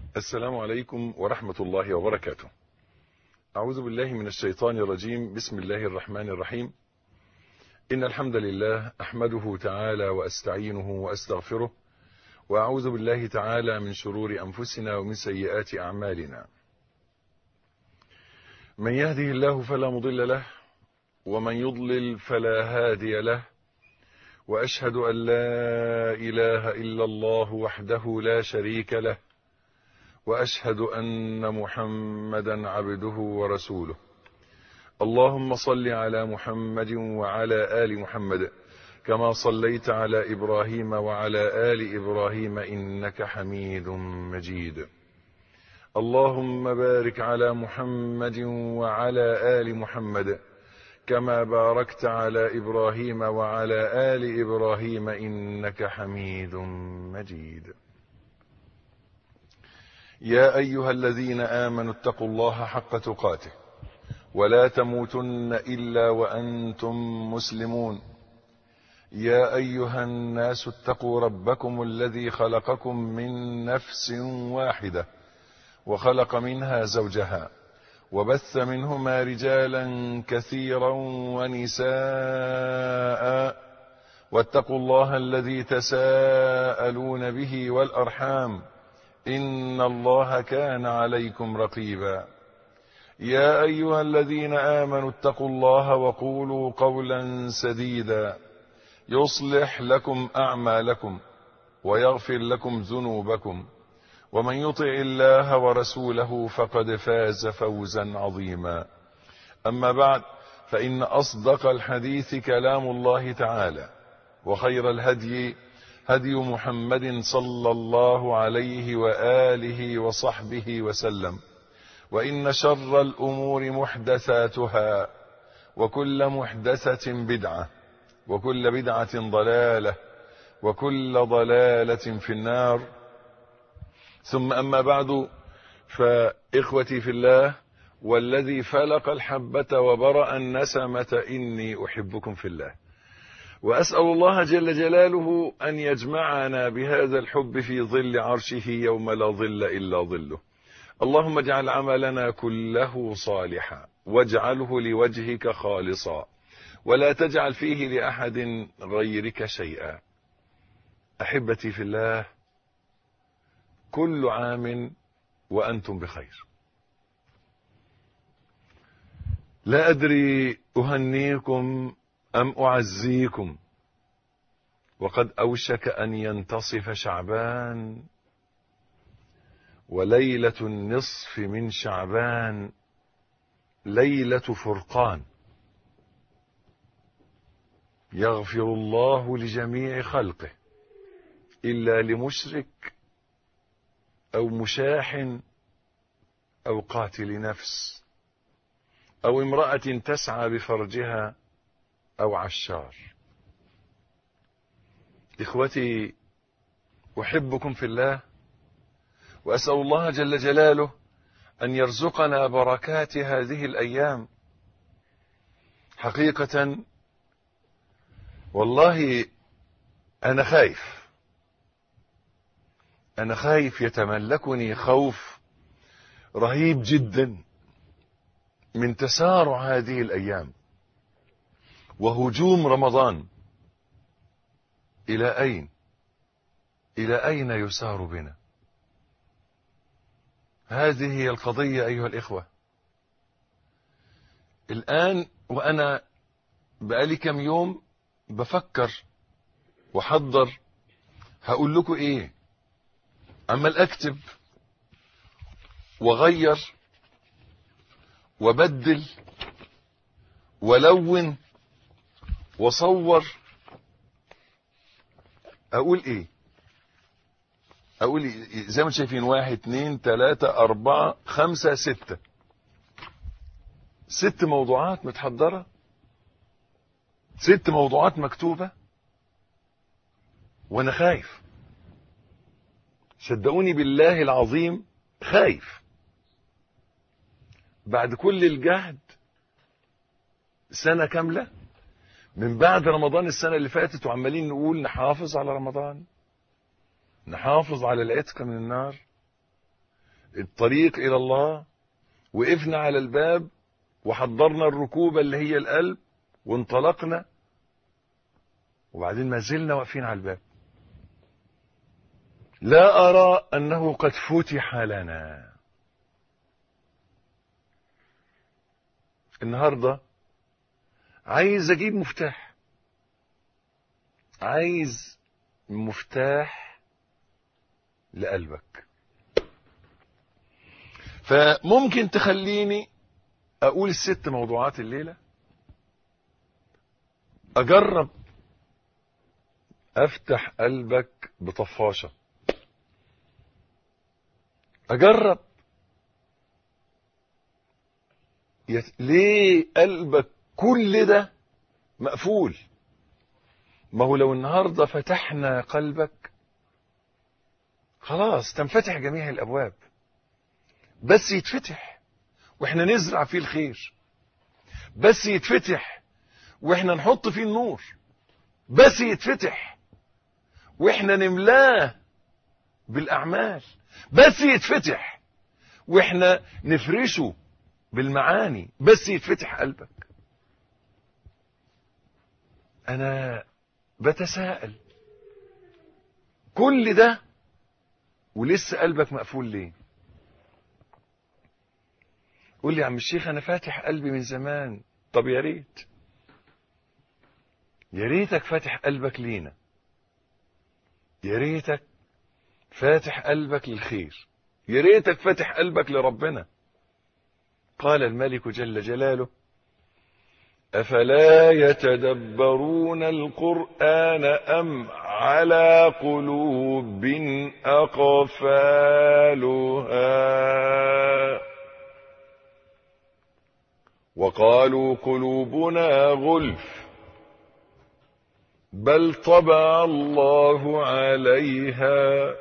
السلام عليكم ورحمة الله وبركاته أعوذ بالله من الشيطان الرجيم بسم الله الرحمن الرحيم إن الحمد لله أحمده تعالى وأستعينه وأستغفره وأعوذ بالله تعالى من شرور أنفسنا ومن سيئات أعمالنا من يهده الله فلا مضل له ومن يضلل فلا هادي له وأشهد أن لا إله إلا الله وحده لا شريك له وأشهد أن محمدا عبده ورسوله اللهم صل على محمد وعلى آل محمد كما صليت على إبراهيم وعلى آل إبراهيم إنك حميد مجيد اللهم بارك على محمد وعلى آل محمد كما باركت على إبراهيم وعلى آل إبراهيم إنك حميد مجيد يا أيها الذين آمنوا اتقوا الله حق تقاته ولا تموتن إلا وأنتم مسلمون يا أيها الناس اتقوا ربكم الذي خلقكم من نفس واحدة وخلق منها زوجها وبث منهما رجالا كثيرا ونساء واتقوا الله الذي تساءلون به والأرحام إن الله كان عليكم رقيبا يا أيها الذين آمنوا اتقوا الله وقولوا قولا سديدا يصلح لكم أعمالكم ويغفر لكم ذنوبكم ومن يطع الله ورسوله فقد فاز فوزا عظيما أما بعد فإن أصدق الحديث كلام الله تعالى وخير الهدي هدي محمد صلى الله عليه وآله وصحبه وسلم وإن شر الأمور محدثاتها وكل محدثة بدعة وكل بدعة ضلالة وكل ضلالة في النار ثم أما بعد فإخوتي في الله والذي فلق الحبة وبرأ النسمة إني أحبكم في الله وأسأل الله جل جلاله أن يجمعنا بهذا الحب في ظل عرشه يوم لا ظل إلا ظله اللهم اجعل عملنا كله صالحا واجعله لوجهك خالصا ولا تجعل فيه لأحد غيرك شيئا أحبتي في الله كل عام وأنتم بخير لا أدري أهنيكم أم أعزيكم وقد أوشك أن ينتصف شعبان وليلة النصف من شعبان ليلة فرقان يغفر الله لجميع خلقه إلا لمشرك أو مشاح أو قاتل نفس أو امرأة تسعى بفرجها أو عشار إخوتي أحبكم في الله وأسأل الله جل جلاله أن يرزقنا بركات هذه الأيام حقيقة والله أنا خايف أنا خايف يتملكني خوف رهيب جدا من تسارع هذه الأيام وهجوم رمضان إلى أين إلى أين يسار بنا هذه هي القضية أيها الإخوة الآن وأنا بقالي كم يوم بفكر وحضر هقول لكم إيه عمال أكتب وغير وبدل ولون وصور اقول ايه اقول إيه؟ زي ما انتم شايفين واحد اتنين تلاتة اربعة خمسة ستة ست موضوعات متحضرة ست موضوعات مكتوبة وانا خايف صدقوني بالله العظيم خايف بعد كل الجهد سنة كاملة من بعد رمضان السنة اللي فاتت وعمالين نقول نحافظ على رمضان نحافظ على العتق من النار الطريق إلى الله وقفنا على الباب وحضرنا الركوبة اللي هي القلب وانطلقنا وبعدين ما زلنا واقفين على الباب لا أرى أنه قد فتح لنا النهاردة عايز أجيب مفتاح عايز مفتاح لقلبك فممكن تخليني أقول الست موضوعات الليلة أجرب أفتح قلبك بطفاشة أجرب يت... ليه قلبك كل ده مقفول ما هو لو النهاردة فتحنا قلبك خلاص تنفتح جميع الأبواب بس يتفتح واحنا نزرع فيه الخير بس يتفتح واحنا نحط فيه النور بس يتفتح واحنا نملاه بالأعمال بس يتفتح واحنا نفرشه بالمعاني بس يتفتح قلبك انا بتساءل كل ده ولسه قلبك مقفول ليه قول لي يا عم الشيخ انا فاتح قلبي من زمان طب يا ريت يا ريتك فاتح قلبك لينا يا ريتك فاتح قلبك للخير يا ريتك فاتح قلبك لربنا قال الملك جل جلاله أفلا يتدبرون القرآن أم على قلوب أقفالها وقالوا قلوبنا غلف بل طبع الله عليها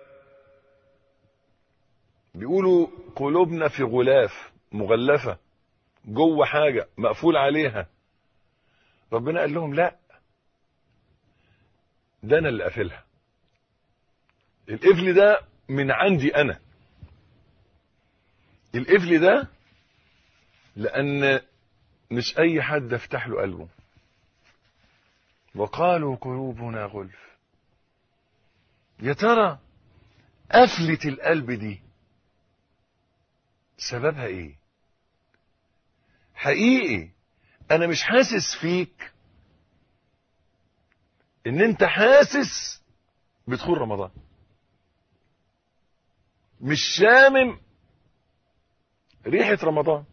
بيقولوا قلوبنا في غلاف مغلفة جوه حاجة مقفول عليها ربنا قال لهم لا ده انا اللي قافلها القفل ده من عندي انا القفل ده لان مش اي حد افتح له قلبه وقالوا قلوبنا غلف يا ترى قفلة القلب دي سببها ايه حقيقي انا مش حاسس فيك ان انت حاسس بدخول رمضان مش شامم ريحة رمضان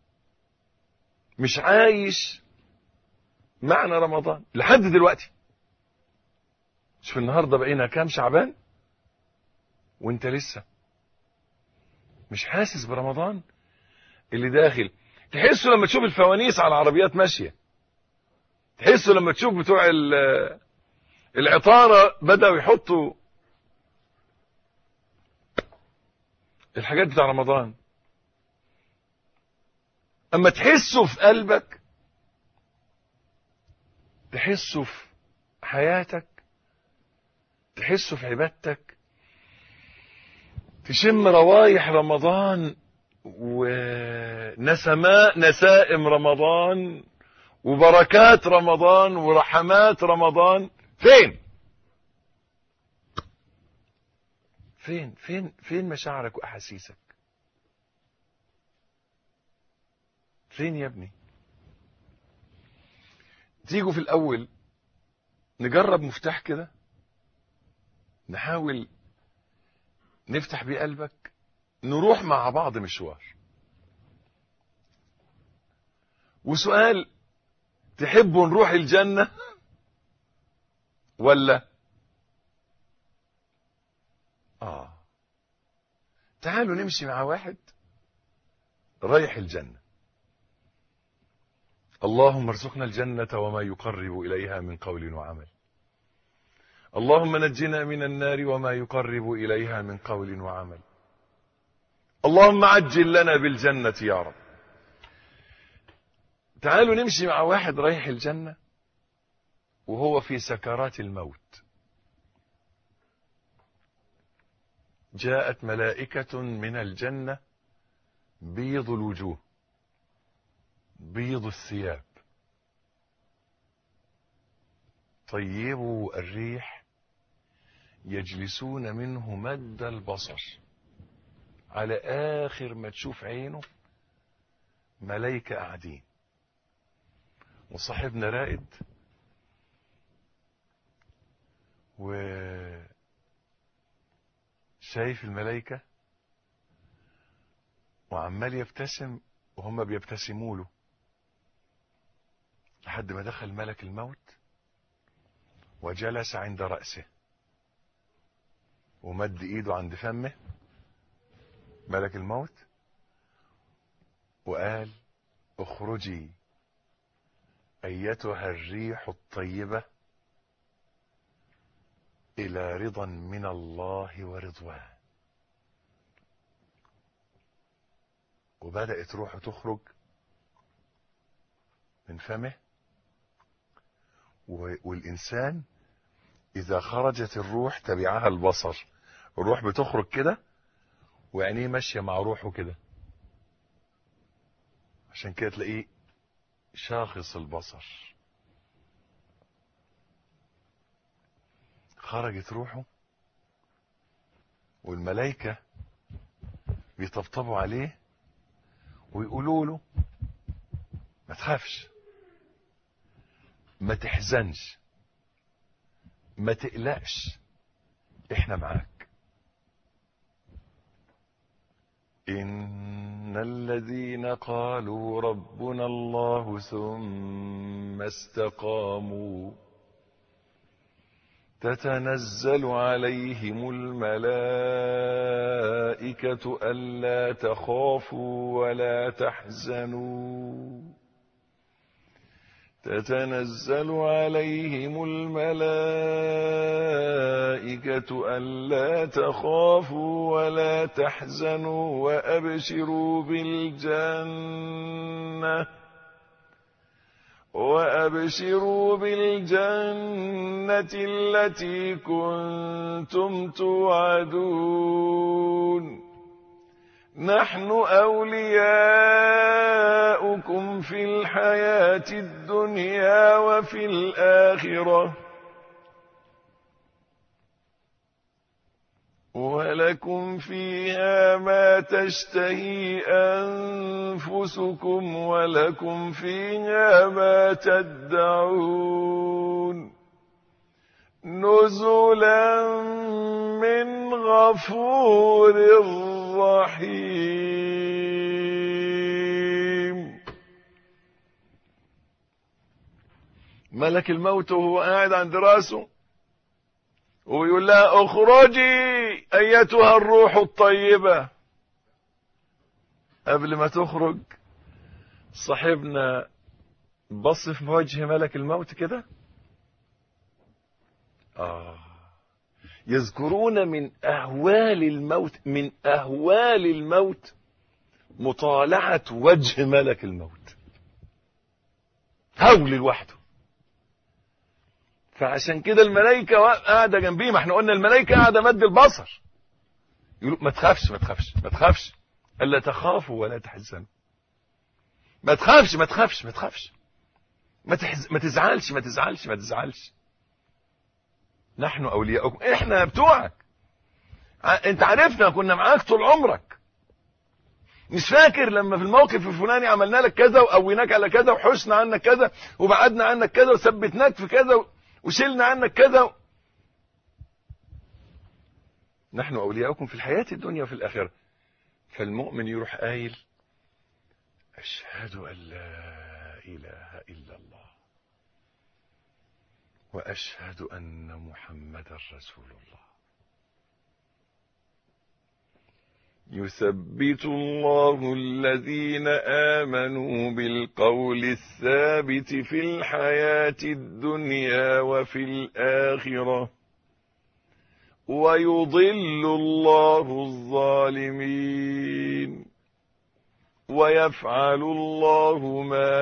مش عايش معنى رمضان لحد دلوقتي شوف النهاردة بقينا كام شعبان وانت لسه مش حاسس برمضان اللي داخل تحسه لما تشوف الفوانيس على العربيات ماشية تحسه لما تشوف بتوع العطارة بدأوا يحطوا الحاجات بتاع رمضان اما تحسه في قلبك تحسه في حياتك تحسه في عبادتك تشم روايح رمضان ونسماء نسائم رمضان وبركات رمضان ورحمات رمضان فين فين فين فين مشاعرك واحاسيسك فين يا ابني تيجوا في الاول نجرب مفتاح كده نحاول نفتح بيه قلبك نروح مع بعض مشوار وسؤال تحبوا نروح الجنة ولا آه تعالوا نمشي مع واحد رايح الجنة اللهم ارزقنا الجنة وما يقرب إليها من قول وعمل اللهم نجنا من النار وما يقرب إليها من قول وعمل اللهم عجل لنا بالجنة يا رب تعالوا نمشي مع واحد رايح الجنة وهو في سكرات الموت جاءت ملائكة من الجنة بيض الوجوه بيض الثياب طيبوا الريح يجلسون منه مد البصر على آخر ما تشوف عينه ملايكة قاعدين وصاحبنا رائد و شايف الملايكة وعمال يبتسم وهم بيبتسموا له لحد ما دخل ملك الموت وجلس عند رأسه ومد ايده عند فمه ملك الموت وقال اخرجي ايتها الريح الطيبة الى رضا من الله ورضوان وبدأت روحه تخرج من فمه والإنسان إذا خرجت الروح تبعها البصر الروح بتخرج كده وعينيه ماشية مع روحه كده عشان كده تلاقيه شاخص البصر خرجت روحه والملائكة بيطبطبوا عليه ويقولوا له ما تخافش ما تحزنش ما تقلقش احنا معاك ان الذين قالوا ربنا الله ثم استقاموا تتنزل عليهم الملائكة ألا تخافوا ولا تحزنوا تتنزل عليهم الملائكة ألا تخافوا ولا تحزنوا وأبشروا بالجنة وأبشروا بالجنة التي كنتم توعدون نحن أولياؤكم في الحياة الدنيا وفي الآخرة ولكم فيها ما تشتهي أنفسكم ولكم فيها ما تدعون نزلا من غفور رحيم ملك الموت وهو قاعد عند راسه ويقول لها اخرجي ايتها الروح الطيبة قبل ما تخرج صاحبنا بص في وجه ملك الموت كده آه يذكرون من أهوال الموت من أهوال الموت مطالعة وجه ملك الموت هول لوحده فعشان كده الملائكة قاعدة جنبيه ما احنا قلنا الملائكة قاعدة مد البصر يقولوا ما تخافش ما تخافش ما تخافش ألا تخافوا ولا تحزنوا ما تخافش ما تخافش ما تخافش ما, تحز... ما تزعلش ما تزعلش ما تزعلش نحن أولياؤكم احنا بتوعك انت عرفنا كنا معاك طول عمرك مش فاكر لما في الموقف الفلاني عملنا لك كذا وقويناك على كذا وحشنا عنك كذا وبعدنا عنك كذا وثبتناك في كذا وشلنا عنك كذا نحن أولياؤكم في الحياة الدنيا وفي الآخرة فالمؤمن يروح قايل أشهد أن لا إله إلا الله وأشهد أن محمدا رسول الله يثبت الله الذين آمنوا بالقول الثابت في الحياة الدنيا وفي الآخرة ويضل الله الظالمين ويفعل الله ما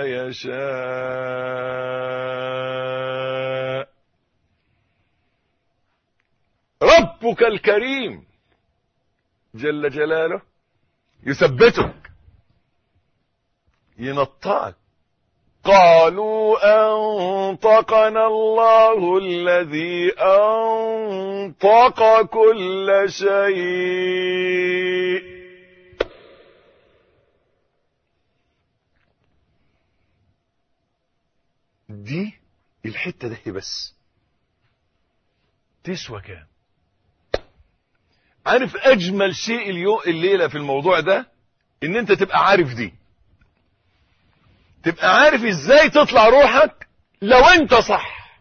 يشاء ربك الكريم جل جلاله يثبتك ينطقك قالوا أنطقنا الله الذي أنطق كل شيء دي الحتة دي بس تسوى كام عارف اجمل شيء اليوم الليلة في الموضوع ده ان انت تبقى عارف دي تبقى عارف ازاي تطلع روحك لو انت صح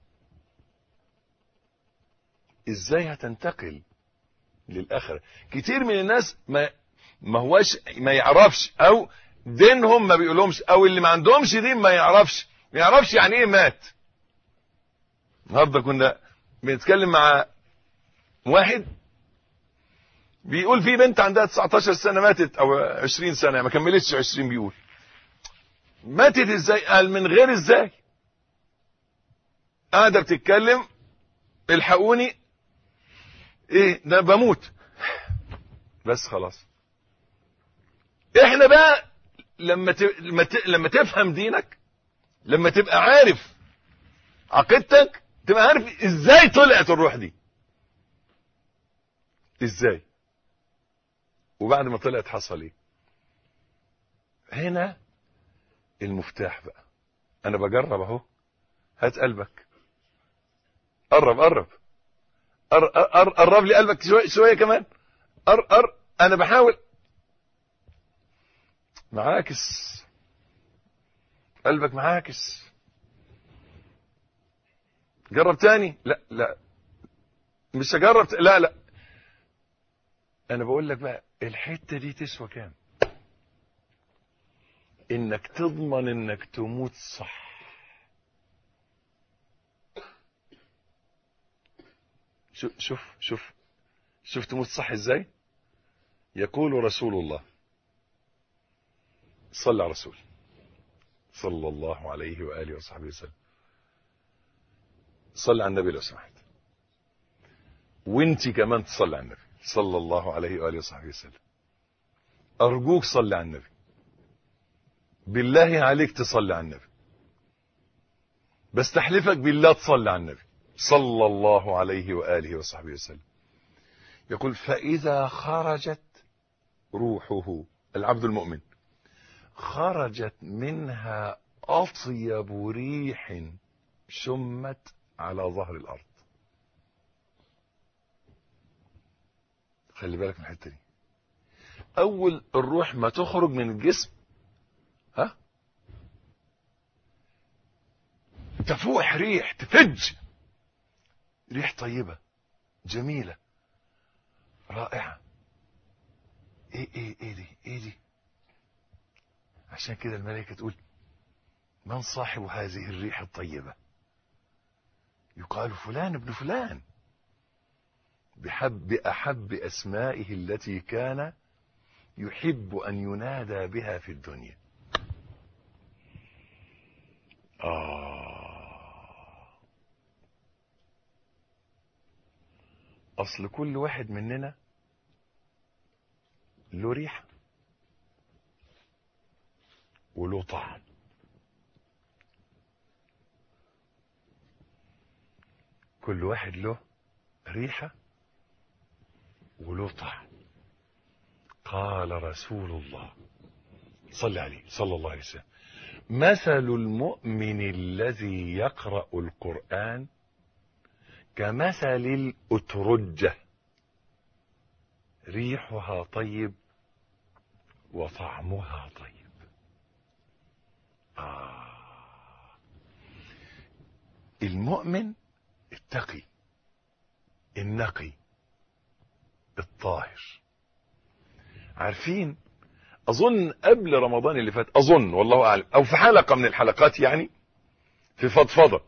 ازاي هتنتقل للاخره كتير من الناس ما ما هوش ما يعرفش او دينهم ما بيقولهمش او اللي ما عندهمش دين ما يعرفش ما يعرفش يعني ايه مات النهارده كنا بنتكلم مع واحد بيقول في بنت عندها 19 سنه ماتت او 20 سنه ما كملتش 20 بيقول ماتت ازاي قال من غير ازاي قاعده بتتكلم الحقوني ايه ده بموت بس خلاص احنا بقى لما ت... لما, ت... لما تفهم دينك لما تبقى عارف عقيدتك تبقى عارف ازاي طلعت الروح دي ازاي وبعد ما طلعت حصل ايه هنا المفتاح بقى انا بجرب اهو هات قلبك قرب قرب قرب لي قلبك شويه شويه كمان قر قر انا بحاول معاكس قلبك معاكس جرب تاني لا لا مش هجرب لا لا انا بقول لك بقى الحته دي تسوى كام انك تضمن انك تموت صح شوف شوف شوف شوف تموت صح ازاي يقول رسول الله صلى على رسول صلى الله عليه واله وصحبه وسلم صلى على النبي لو سمحت وانت كمان تصلي على النبي صلى الله عليه واله وصحبه وسلم ارجوك صلي على النبي بالله عليك تصلي على النبي بستحلفك بالله تصلي على النبي صلى الله عليه وآله وصحبه وسلم يقول فإذا خرجت روحه العبد المؤمن خرجت منها أطيب ريح شمت على ظهر الأرض خلي بالك من الحتة دي أول الروح ما تخرج من الجسم ها تفوح ريح تفج ريح طيبة جميلة رائعة ايه ايه ايه دي ايه دي عشان كده الملائكة تقول من صاحب هذه الريح الطيبة يقال فلان ابن فلان بحب بأحب أسمائه التي كان يحب أن ينادى بها في الدنيا آه أصل كل واحد مننا له ريحة وله طعم كل واحد له ريحة وله طعم قال رسول الله صلى عليه صلى الله عليه وسلم مثل المؤمن الذي يقرأ القرآن كمثل الأترجة ريحها طيب وطعمها طيب آه. المؤمن التقي النقي الطاهر عارفين اظن قبل رمضان اللي فات اظن والله اعلم او في حلقه من الحلقات يعني في فضفضه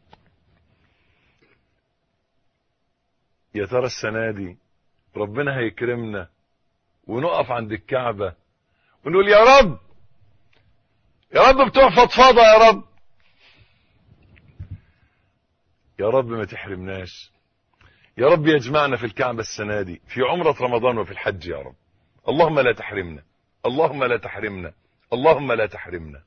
يا ترى السنه دي ربنا هيكرمنا ونقف عند الكعبه ونقول يا رب يا رب بتوع فضفضه يا رب يا رب ما تحرمناش يا رب يجمعنا في الكعبة السنة دي في عمرة رمضان وفي الحج يا رب اللهم لا تحرمنا اللهم لا تحرمنا اللهم لا تحرمنا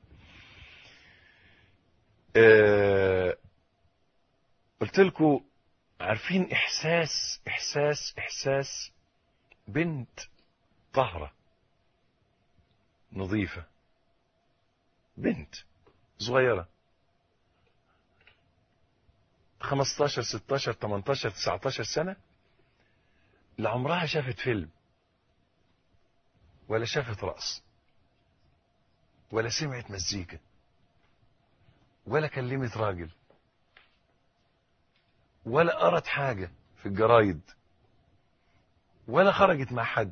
آه قلت لكم عارفين احساس احساس احساس بنت طهرة نظيفة بنت صغيرة 15 16 18 19 سنة لا عمرها شافت فيلم ولا شافت رقص ولا سمعت مزيكا ولا كلمت راجل ولا قرت حاجة في الجرايد ولا خرجت مع حد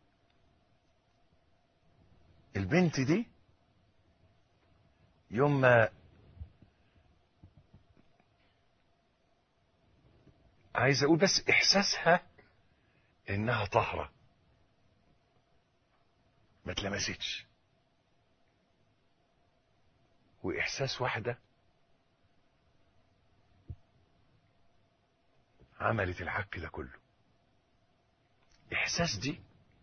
البنت دي يوم ما عايز اقول بس احساسها انها طهرة ما اتلمستش واحساس واحدة عملت العك ده كله احساس دي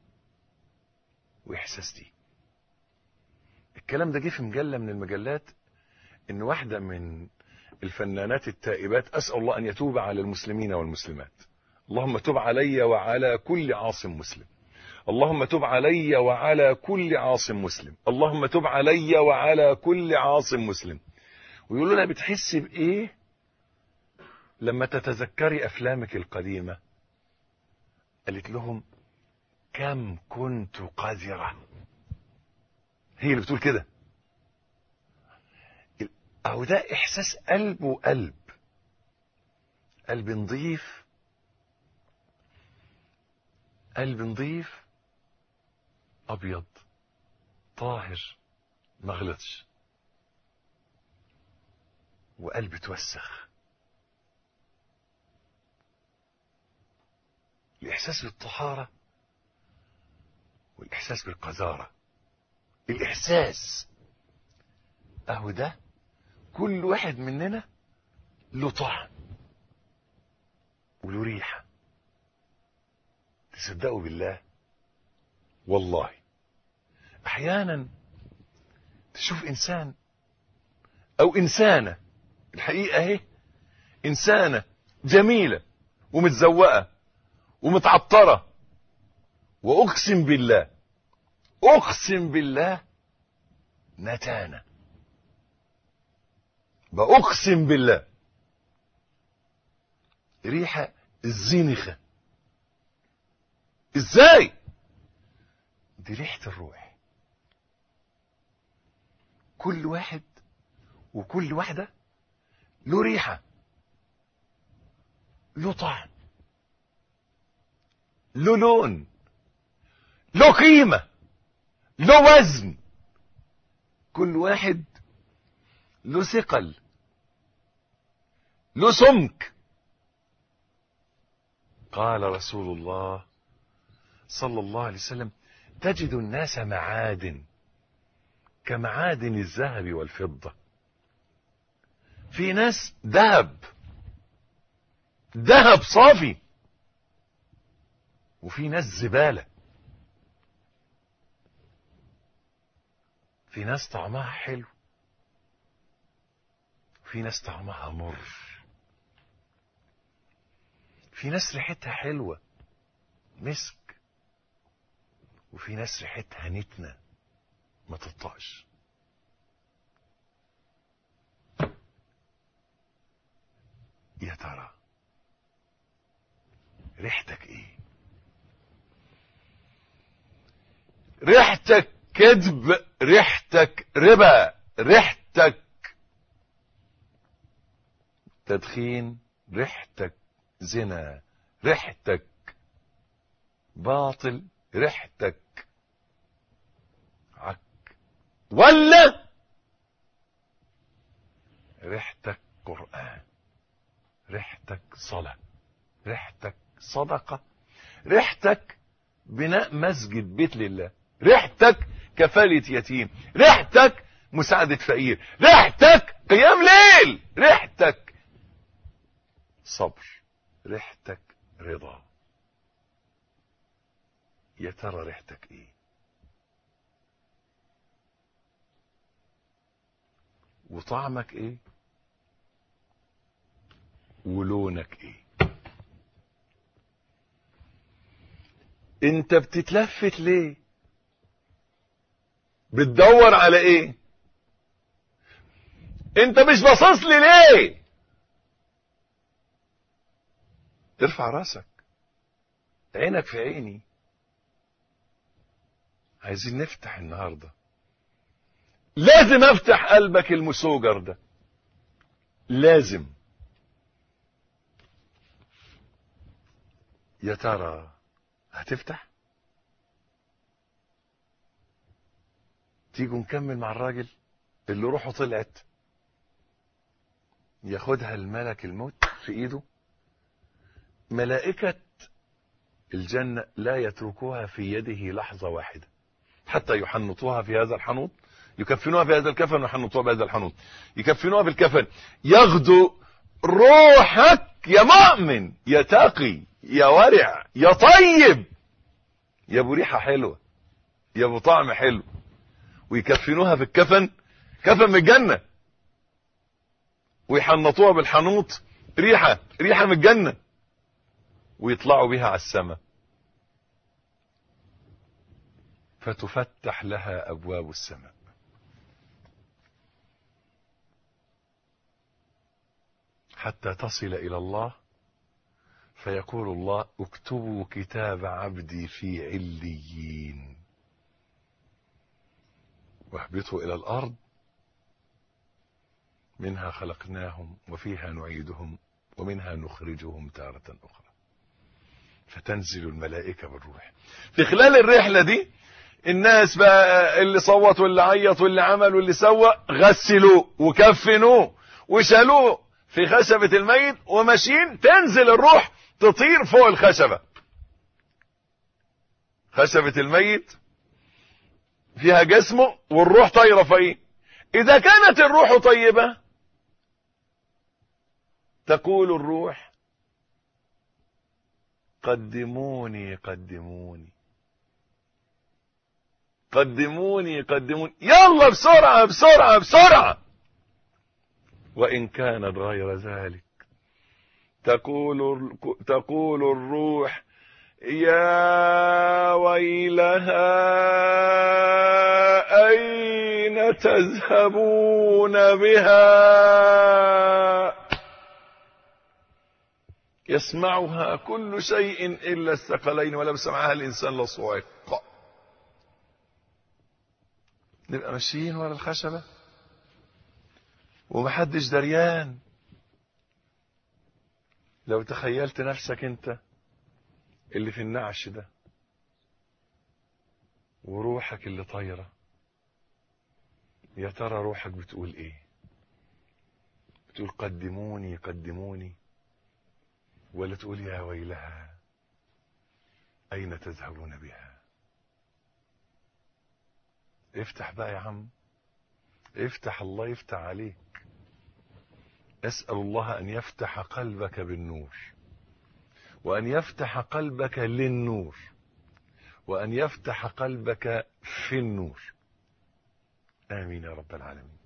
واحساس دي الكلام ده جه في مجلة من المجلات ان واحدة من الفنانات التائبات اسأل الله ان يتوب على المسلمين والمسلمات اللهم تب علي وعلى كل عاصم مسلم اللهم تب علي وعلى كل عاصم مسلم اللهم تب علي وعلى كل عاصم مسلم ويقولوا لها بتحسي بايه لما تتذكري افلامك القديمة قالت لهم كم كنت قذرة هي اللي بتقول كده اهو ده احساس قلب وقلب قلب نظيف قلب نظيف ابيض طاهر ما غلطش وقلب توسخ الاحساس بالطهارة والاحساس بالقذارة الاحساس اهو ده كل واحد مننا له طعم وله ريحة تصدقوا بالله والله احيانا تشوف انسان او انسانة الحقيقة اهي انسانة جميلة ومتزوقة ومتعطرة واقسم بالله اقسم بالله نتانه بأقسم بالله ريحة الزنخة ازاي دي ريحة الروح كل واحد وكل واحدة له ريحة له طعم له لون له قيمة له وزن كل واحد له ثقل له سمك قال رسول الله صلى الله عليه وسلم تجد الناس معادن كمعادن الذهب والفضة في ناس ذهب ذهب صافي وفي ناس زبالة في ناس طعمها حلو في ناس طعمها مر في ناس ريحتها حلوة مسك وفي ناس ريحتها نتنة ما تطقش يا ترى ريحتك ايه ريحتك كذب ريحتك ربا ريحتك تدخين ريحتك زنا ريحتك باطل ريحتك عك ولا ريحتك قرآن ريحتك صلاة ريحتك صدقة ريحتك بناء مسجد بيت لله ريحتك كفالة يتيم ريحتك مساعدة فقير ريحتك قيام ليل ريحتك صبر ريحتك رضا يا ترى ريحتك ايه وطعمك ايه ولونك ايه انت بتتلفت ليه بتدور على ايه انت مش باصص لي ليه ارفع راسك عينك في عيني عايزين نفتح النهارده لازم افتح قلبك المسوجر ده لازم يا ترى هتفتح تيجوا نكمل مع الراجل اللي روحه طلعت ياخدها الملك الموت في ايده ملائكة الجنة لا يتركوها في يده لحظة واحدة حتى يحنطوها في هذا الحنوط يكفنوها في هذا الكفن ويحنطوها بهذا الحنوط يكفنوها بالكفن يغدو روحك يا مؤمن يا تقي يا ورع يا طيب يا ابو ريحه حلوه يا ابو طعم حلو ويكفنوها في الكفن كفن من الجنه ويحنطوها بالحنوط ريحه ريحه من الجنه ويطلعوا بها على السماء فتفتح لها ابواب السماء حتى تصل الى الله فيقول الله اكتبوا كتاب عبدي في عليين واهبطوا الى الارض منها خلقناهم وفيها نعيدهم ومنها نخرجهم تارة اخرى فتنزل الملائكة بالروح في خلال الرحلة دي الناس بقى اللي صوت واللي عيط واللي عمل واللي سوى غسلوه وكفنوه وشالوه في خشبة الميت وماشيين تنزل الروح تطير فوق الخشبة خشبة الميت فيها جسمه والروح طايرة فوقيه إذا كانت الروح طيبة تقول الروح قدموني قدموني قدموني قدموني يلا بسرعة بسرعة بسرعة وإن كانت غير ذلك تقول تقول الروح يا ويلها أين تذهبون بها يسمعها كل شيء إلا الثقلين ولو سمعها الإنسان لصعق نبقى ماشيين ورا الخشبة ومحدش دريان لو تخيلت نفسك انت اللي في النعش ده وروحك اللي طايرة يا ترى روحك بتقول ايه بتقول قدموني قدموني ولا تقول يا ويلها اين تذهبون بها افتح بقى يا عم افتح الله يفتح عليك اسال الله ان يفتح قلبك بالنور وان يفتح قلبك للنور وان يفتح قلبك في النور امين يا رب العالمين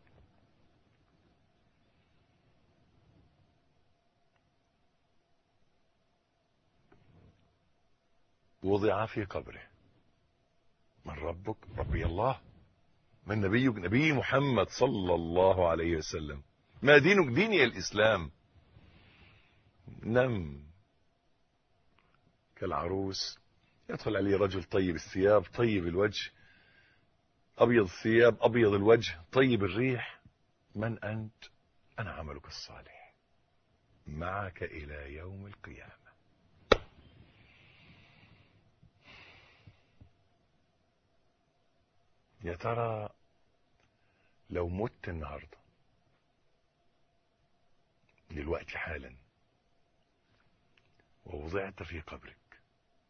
وضع في قبره من ربك ربي الله من نبيك نبي محمد صلى الله عليه وسلم ما دينك ديني الإسلام نم كالعروس يدخل عليه رجل طيب الثياب طيب الوجه أبيض الثياب أبيض الوجه طيب الريح من أنت أنا عملك الصالح معك إلى يوم القيامة يا ترى لو مت النهارده دلوقتي حالا ووضعت في قبرك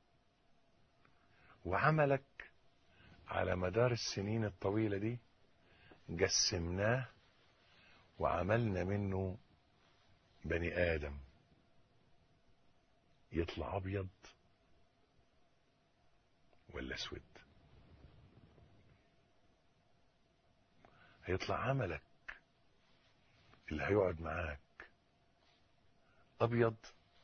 وعملك على مدار السنين الطويلة دي قسمناه وعملنا منه بني آدم يطلع ابيض ولا اسود هيطلع عملك اللي هيقعد معاك ابيض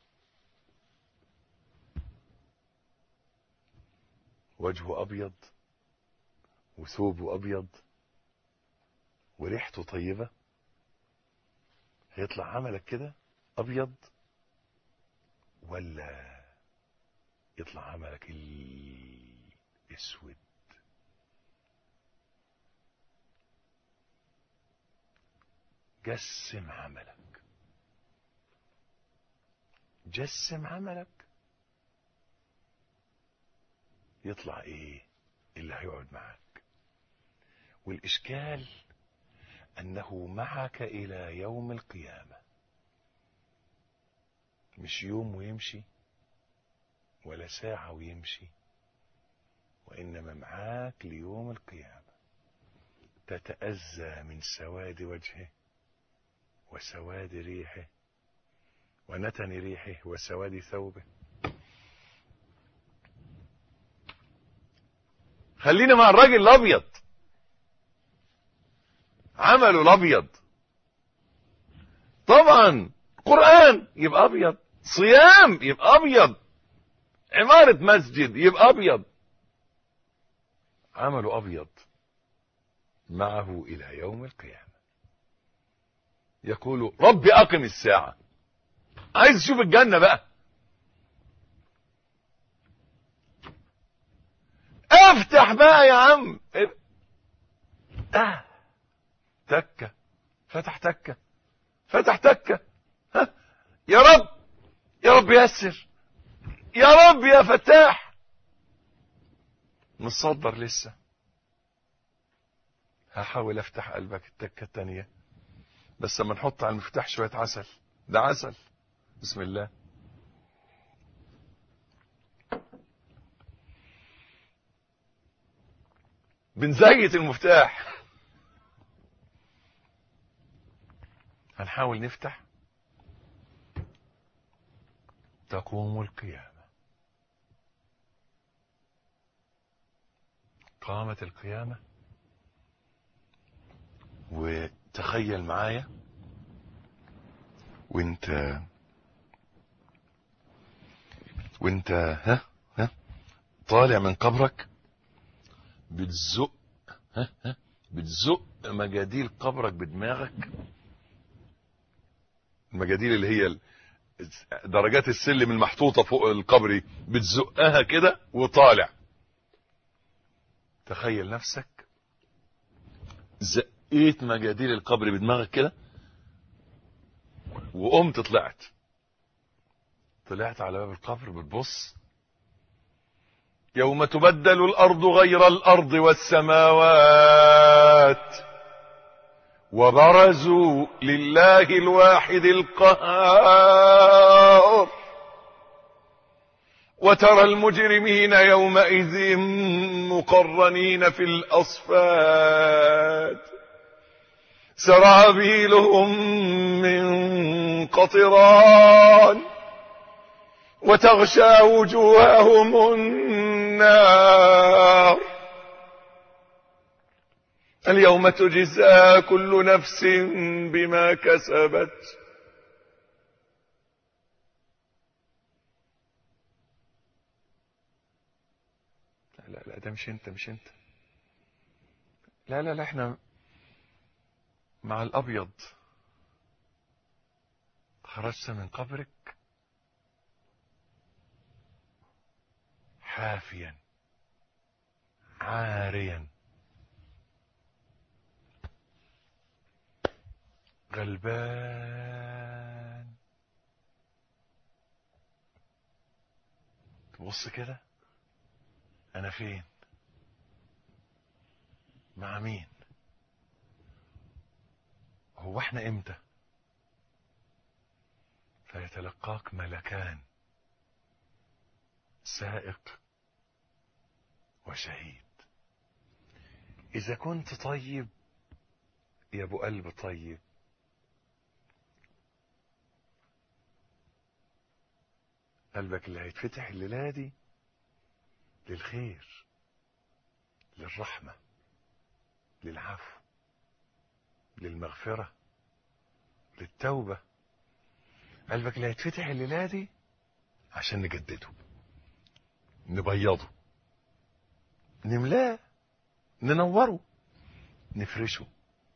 وجهه ابيض وثوبه ابيض وريحته طيبه هيطلع عملك كده ابيض ولا يطلع عملك الاسود جسم عملك جسم عملك يطلع ايه اللي هيقعد معك والاشكال انه معك الى يوم القيامه مش يوم ويمشي ولا ساعه ويمشي وانما معاك ليوم القيامه تتاذى من سواد وجهه وسواد ريحه ونتن ريحه وسواد ثوبه خلينا مع الراجل الابيض عمله الابيض طبعا قران يبقى ابيض صيام يبقى ابيض عماره مسجد يبقى ابيض عمله ابيض معه الى يوم القيامه يقول رب اقم الساعه عايز تشوف الجنه بقى افتح بقى يا عم آه. تكة فتح تكة فتح تكة ها يا رب يا رب يسر يا رب يا فتاح متصدر لسه هحاول افتح قلبك التكة التانية بس لما نحط على المفتاح شوية عسل ده عسل بسم الله بنزيت المفتاح هنحاول نفتح تقوم القيامة قامت القيامة وتخيل معايا وانت وانت ها ها طالع من قبرك بتزق ها ها بتزق مجاديل قبرك بدماغك المجاديل اللي هي درجات السلم المحطوطه فوق القبر بتزقها كده وطالع تخيل نفسك زقيت مجاديل القبر بدماغك كده وقمت طلعت طلعت على باب القبر بتبص يوم تبدل الارض غير الارض والسماوات وبرزوا لله الواحد القهار وترى المجرمين يومئذ مقرنين في الاصفاد سرابيلهم من قطران وتغشى وجوههم النار اليوم تجزى كل نفس بما كسبت لا لا ده مش انت مش انت لا لا لا احنا مع الابيض خرجت من قبرك حافيا عاريا غلبان تبص كده انا فين مع مين هو احنا امتى فيتلقاك ملكان سائق وشهيد اذا كنت طيب يا ابو قلب طيب قلبك اللي هيتفتح الليلة دي للخير للرحمة للعفو للمغفرة للتوبة قلبك اللي هيتفتح الليلة دي عشان نجدده نبيضه نملاه ننوره نفرشه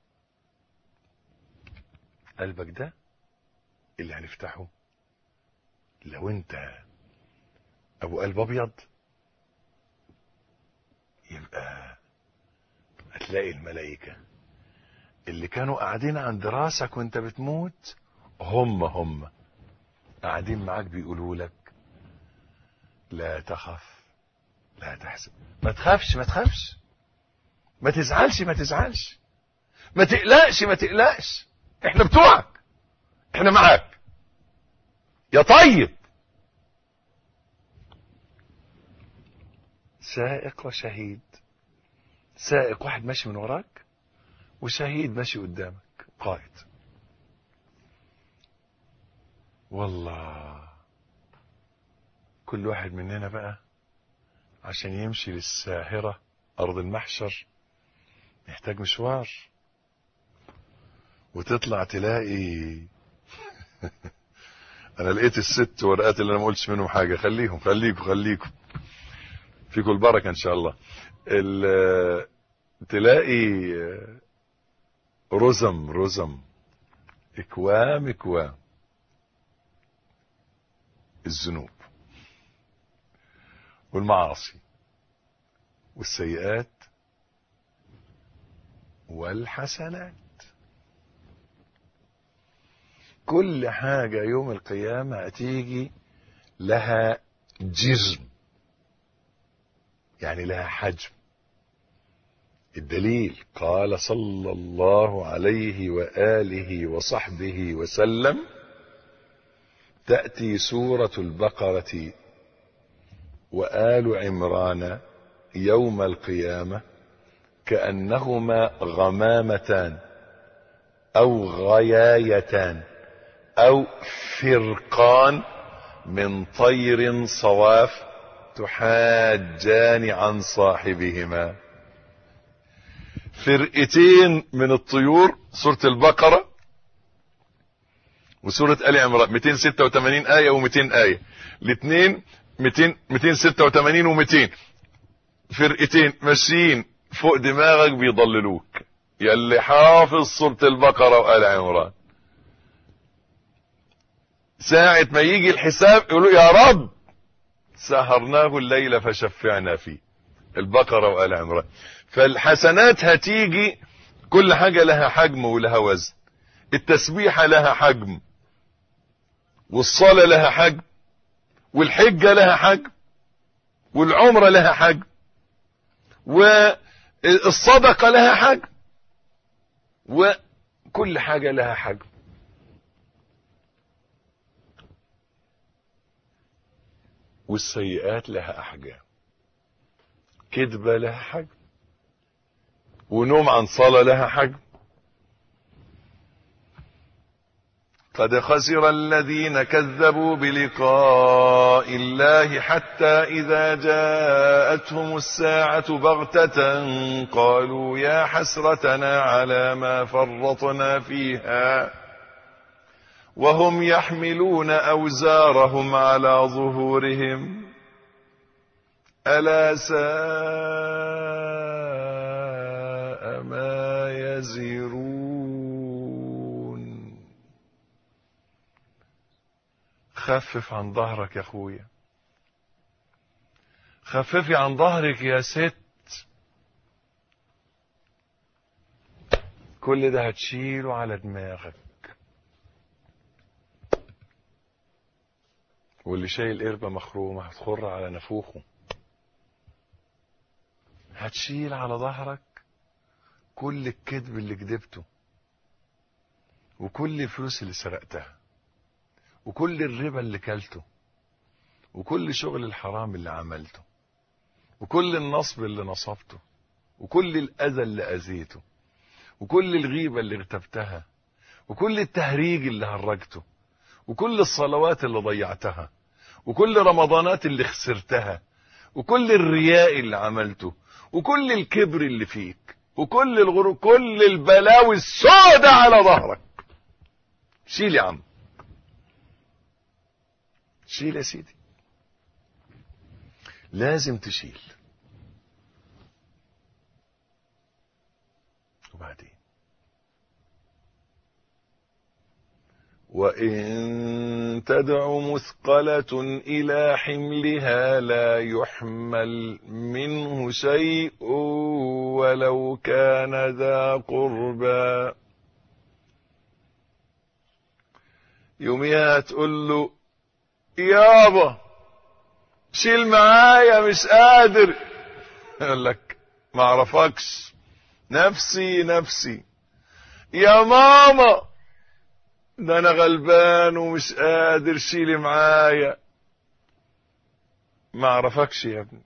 قلبك ده اللي هنفتحه لو انت ابو قلب ابيض يبقى هتلاقي الملائكة اللي كانوا قاعدين عند راسك وانت بتموت هم هم قاعدين معاك بيقولوا لك لا تخف لا تحزن ما تخافش ما تخافش ما تزعلش ما تزعلش ما تقلقش ما تقلقش احنا بتوعك احنا معاك يا طيب سائق وشهيد سائق واحد ماشي من وراك وشهيد ماشي قدامك قائد والله كل واحد مننا بقى عشان يمشي للساهرة أرض المحشر يحتاج مشوار وتطلع تلاقي انا لقيت الست ورقات اللي انا ما قلتش منهم حاجه خليهم خليكم خليكم فيكم البركه ان شاء الله ال- تلاقي رزم رزم اكوام اكوام الذنوب والمعاصي والسيئات والحسنات كل حاجة يوم القيامة هتيجي لها جسم يعني لها حجم الدليل قال صلى الله عليه وآله وصحبه وسلم تأتي سورة البقرة وآل عمران يوم القيامة كأنهما غمامتان أو غيايتان أو فرقان من طير صواف تحاجان عن صاحبهما فرقتين من الطيور سورة البقرة وسورة آل عمران 286 آية و200 آية الاثنين 200 286 و200 فرقتين ماشيين فوق دماغك بيضللوك يلي حافظ سورة البقرة وآل عمران ساعة ما يجي الحساب يقولوا يا رب سهرناه الليل فشفعنا فيه البقرة وآل عمران فالحسنات هتيجي كل حاجة لها حجم ولها وزن التسبيحة لها حجم والصلاة لها حجم والحجة لها حجم والعمرة لها حجم والصدقة لها حجم وكل حاجة لها حجم والسيئات لها أحجام كذبة لها حجم ونوم عن صلاة لها حجم قد خسر الذين كذبوا بلقاء الله حتى إذا جاءتهم الساعة بغتة قالوا يا حسرتنا على ما فرطنا فيها وهم يحملون أوزارهم على ظهورهم ألا ساء ما يزرون خفف عن ظهرك يا اخويا خففي عن ظهرك يا ست كل ده هتشيله على دماغك واللي شايل قربة مخرومة هتخر على نافوخه هتشيل على ظهرك كل الكذب اللي كذبته وكل الفلوس اللي سرقتها وكل الربا اللي كلته وكل شغل الحرام اللي عملته وكل النصب اللي نصبته وكل الأذى اللي أذيته وكل الغيبة اللي اغتبتها وكل التهريج اللي هرجته وكل الصلوات اللي ضيعتها وكل رمضانات اللي خسرتها وكل الرياء اللي عملته وكل الكبر اللي فيك وكل الغرور كل البلاوي السوداء على ظهرك شيل يا عم شيل يا سيدي لازم تشيل وبعدين وإن تدع مثقلة إلى حملها لا يحمل منه شيء ولو كان ذا قربى يوميها تقول له يابا شيل معايا مش قادر يقول لك ما اعرفكش نفسي نفسي يا ماما ده انا غلبان ومش قادر شيلي معايا ما اعرفكش يا ابني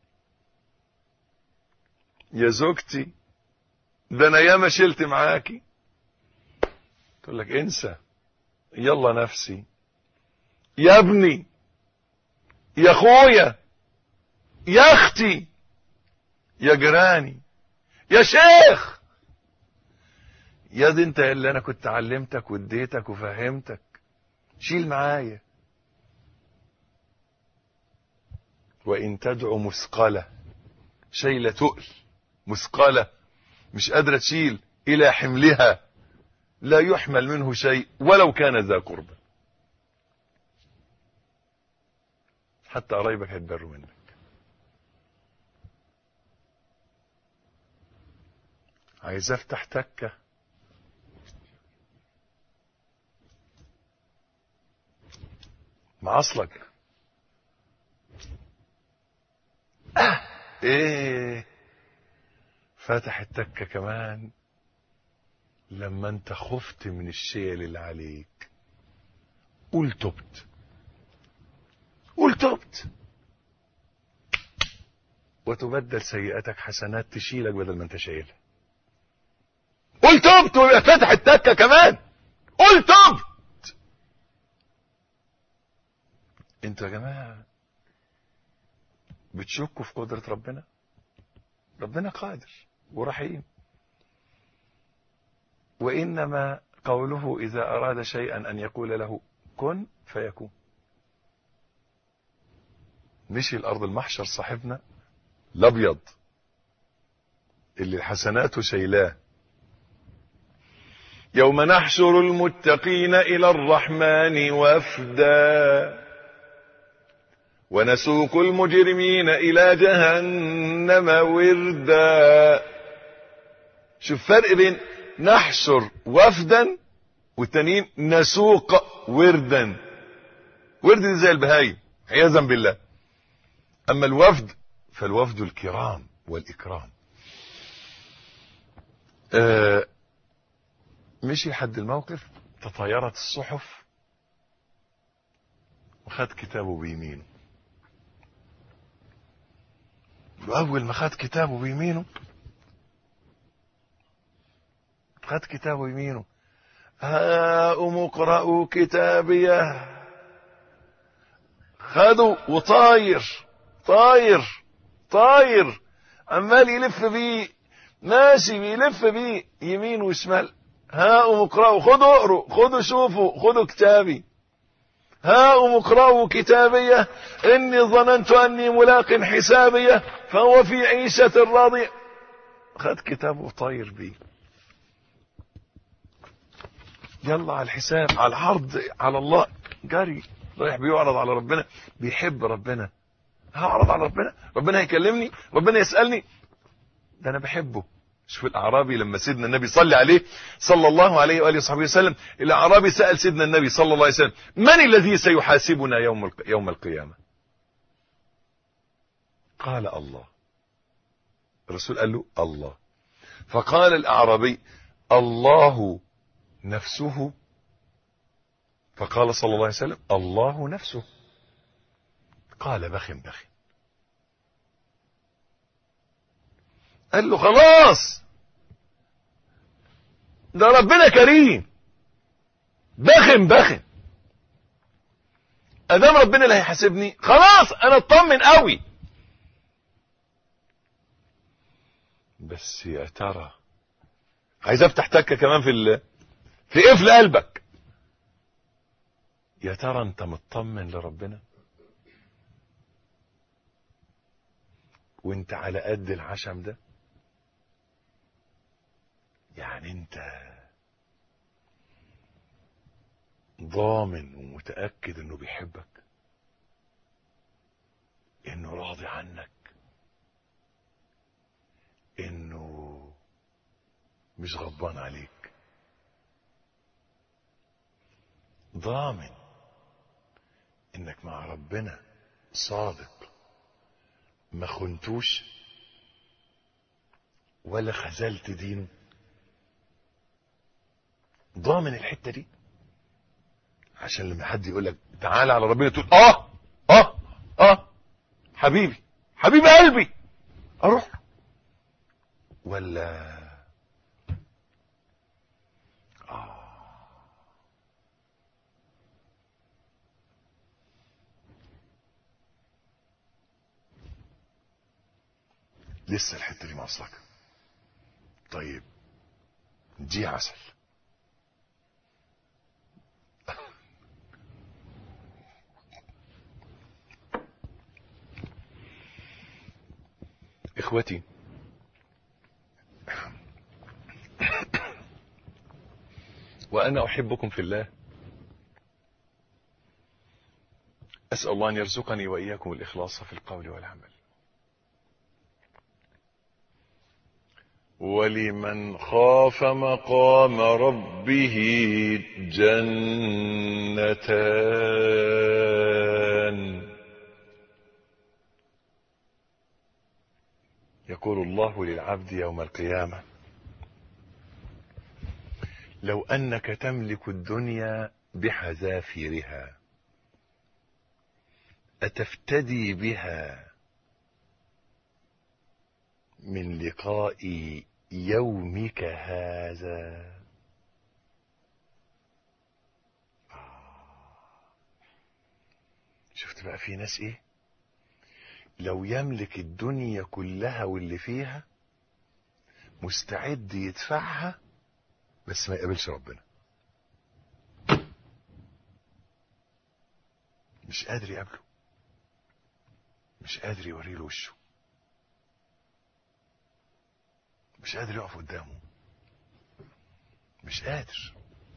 يا زوجتي ده انا ياما شلت معاكي تقول لك انسى يلا نفسي يا ابني يا اخويا يا اختي يا جيراني يا شيخ يا دي انت اللي انا كنت علمتك واديتك وفهمتك شيل معايا وان تدعو مثقلة شيلة تقل مثقلة مش قادرة تشيل الى حملها لا يحمل منه شيء ولو كان ذا قربى حتى قرايبك هيتبروا منك عايز افتح تكه معصلك آه. ايه فتح التكه كمان لما انت خفت من الشيل اللي عليك قول تبت قول تبت وتبدل سيئاتك حسنات تشيلك بدل ما انت شايلها قول تبت ويبقى فتح التكه كمان قول تبت انتوا يا جماعه بتشكوا في قدره ربنا ربنا قادر ورحيم وانما قوله اذا اراد شيئا ان يقول له كن فيكون مشي الارض المحشر صاحبنا الابيض اللي حسناته شيلاه يوم نحشر المتقين الى الرحمن وفدا ونسوق المجرمين الى جهنم وردا شوف فرق بين نحشر وفدا والتانيين نسوق وردا ورد دي زي البهايم عياذا بالله اما الوفد فالوفد الكرام والاكرام آه مشي حد الموقف تطايرت الصحف وخد كتابه بيمينه واول ما خد كتابه بيمينه خد كتابه بيمينه هاؤم اقرأوا كتابيه خدوا وطاير طاير طاير عمال يلف بيه ماشي بيلف بيه يمين وشمال هاؤم اقرأوا خدوا اقروا خدوا شوفوا خدوا كتابي هاؤم اقرأوا كتابيه إني ظننت أني ملاق حسابيه فهو في عيشة راضية خد كتابه وطاير بيه يلا على الحساب على العرض على الله جري رايح بيعرض على ربنا بيحب ربنا هعرض على ربنا ربنا هيكلمني ربنا يسألني ده أنا بحبه شوف الأعرابي لما سيدنا النبي صلى عليه صلى الله عليه وآله وصحبه وسلم الأعرابي سأل سيدنا النبي صلى الله عليه وسلم من الذي سيحاسبنا يوم يوم القيامة قال الله الرسول قال له الله فقال الأعرابي الله نفسه فقال صلى الله عليه وسلم الله نفسه قال بخ بخ قال له خلاص ده ربنا كريم بخن بخن ادام ربنا اللي هيحاسبني خلاص انا اطمن قوي بس يا ترى عايز افتح تكه كمان في ال... في قفل قلبك يا ترى انت مطمن لربنا وانت على قد العشم ده يعني انت ضامن ومتأكد انه بيحبك انه راضي عنك انه مش غضبان عليك ضامن انك مع ربنا صادق ما خنتوش ولا خذلت دينه ضامن الحته دي عشان لما حد يقول لك تعالى على ربنا تقول اه اه اه حبيبي حبيب قلبي اروح ولا آه. لسه الحته دي معصلك طيب دي عسل اخوتي وانا احبكم في الله اسال الله ان يرزقني واياكم الاخلاص في القول والعمل ولمن خاف مقام ربه جنتان يقول الله للعبد يوم القيامة لو أنك تملك الدنيا بحذافيرها أتفتدي بها من لقاء يومك هذا شفت بقى في ناس ايه لو يملك الدنيا كلها واللي فيها مستعد يدفعها بس ما يقابلش ربنا مش قادر يقابله مش قادر يوري له وشه مش قادر يقف قدامه مش قادر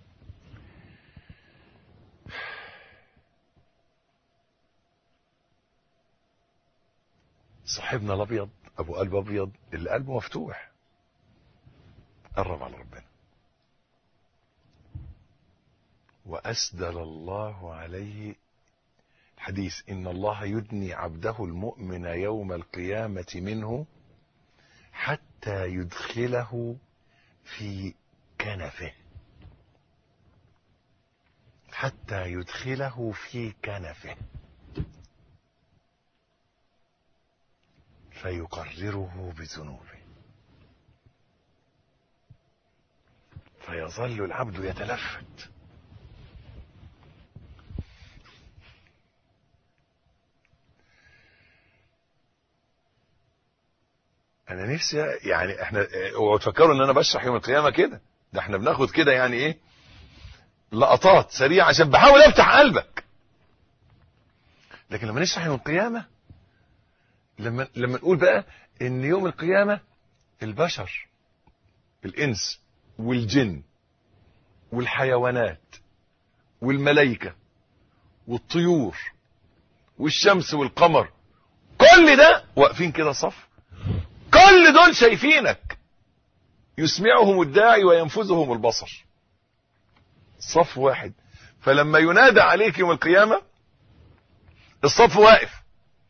صاحبنا الابيض ابو قلب ابيض اللي قلبه مفتوح قرب على ربنا واسدل الله عليه حديث ان الله يدني عبده المؤمن يوم القيامه منه حتى يدخله في كنفه حتى يدخله في كنفه فيقرره بذنوبه فيظل العبد يتلفت انا نفسي يعني احنا اوعوا تفكروا ان انا بشرح يوم القيامه كده ده احنا بناخد كده يعني ايه لقطات سريعه عشان بحاول افتح قلبك لكن لما نشرح يوم القيامه لما لما نقول بقى ان يوم القيامه البشر الانس والجن والحيوانات والملائكه والطيور والشمس والقمر كل ده واقفين كده صف كل دول شايفينك يسمعهم الداعي وينفذهم البصر صف واحد فلما ينادى عليك يوم القيامة الصف واقف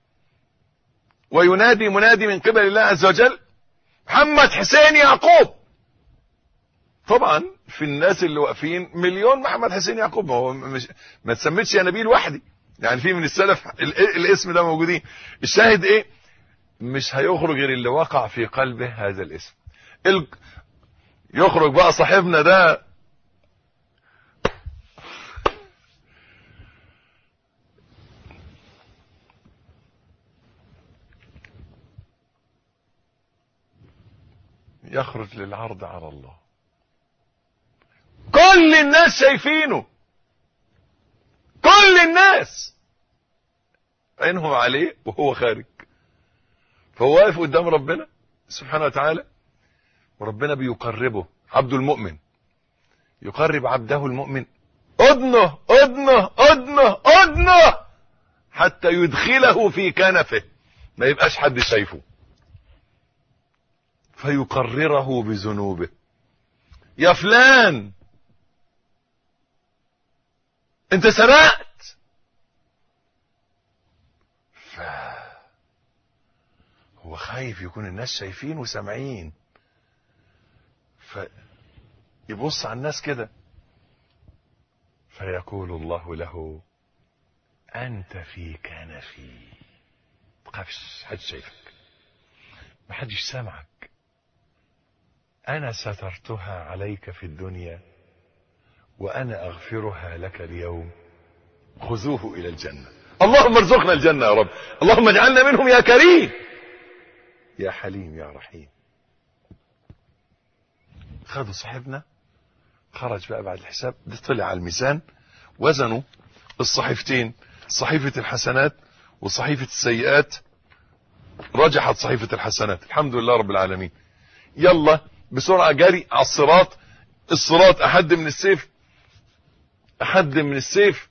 وينادي منادي من قبل الله عز وجل محمد حسين يعقوب طبعا في الناس اللي واقفين مليون محمد حسين يعقوب ما هو مش ما تسميتش يا نبيل وحدي يعني في من السلف الاسم ده موجودين الشاهد ايه مش هيخرج غير اللي وقع في قلبه هذا الاسم ال... يخرج بقى صاحبنا ده يخرج للعرض على الله كل الناس شايفينه كل الناس عينهم عليه وهو خارج فهو واقف قدام ربنا سبحانه وتعالى وربنا بيقربه عبد المؤمن يقرب عبده المؤمن أدنه أدنه أدنه أدنه حتى يدخله في كنفه ما يبقاش حد شايفه فيقرره بذنوبه يا فلان انت سرقت ف هو خايف يكون الناس شايفين وسامعين فيبص على الناس كده فيقول الله له انت في كنفي تخافش حد شايفك ما حدش سامعك انا سترتها عليك في الدنيا وانا اغفرها لك اليوم خذوه الى الجنه اللهم ارزقنا الجنه يا رب اللهم اجعلنا منهم يا كريم يا حليم يا رحيم خدوا صاحبنا خرج بقى بعد الحساب ده طلع على الميزان وزنوا الصحيفتين صحيفة الحسنات وصحيفة السيئات رجحت صحيفة الحسنات الحمد لله رب العالمين يلا بسرعة جري على الصراط الصراط أحد من السيف أحد من السيف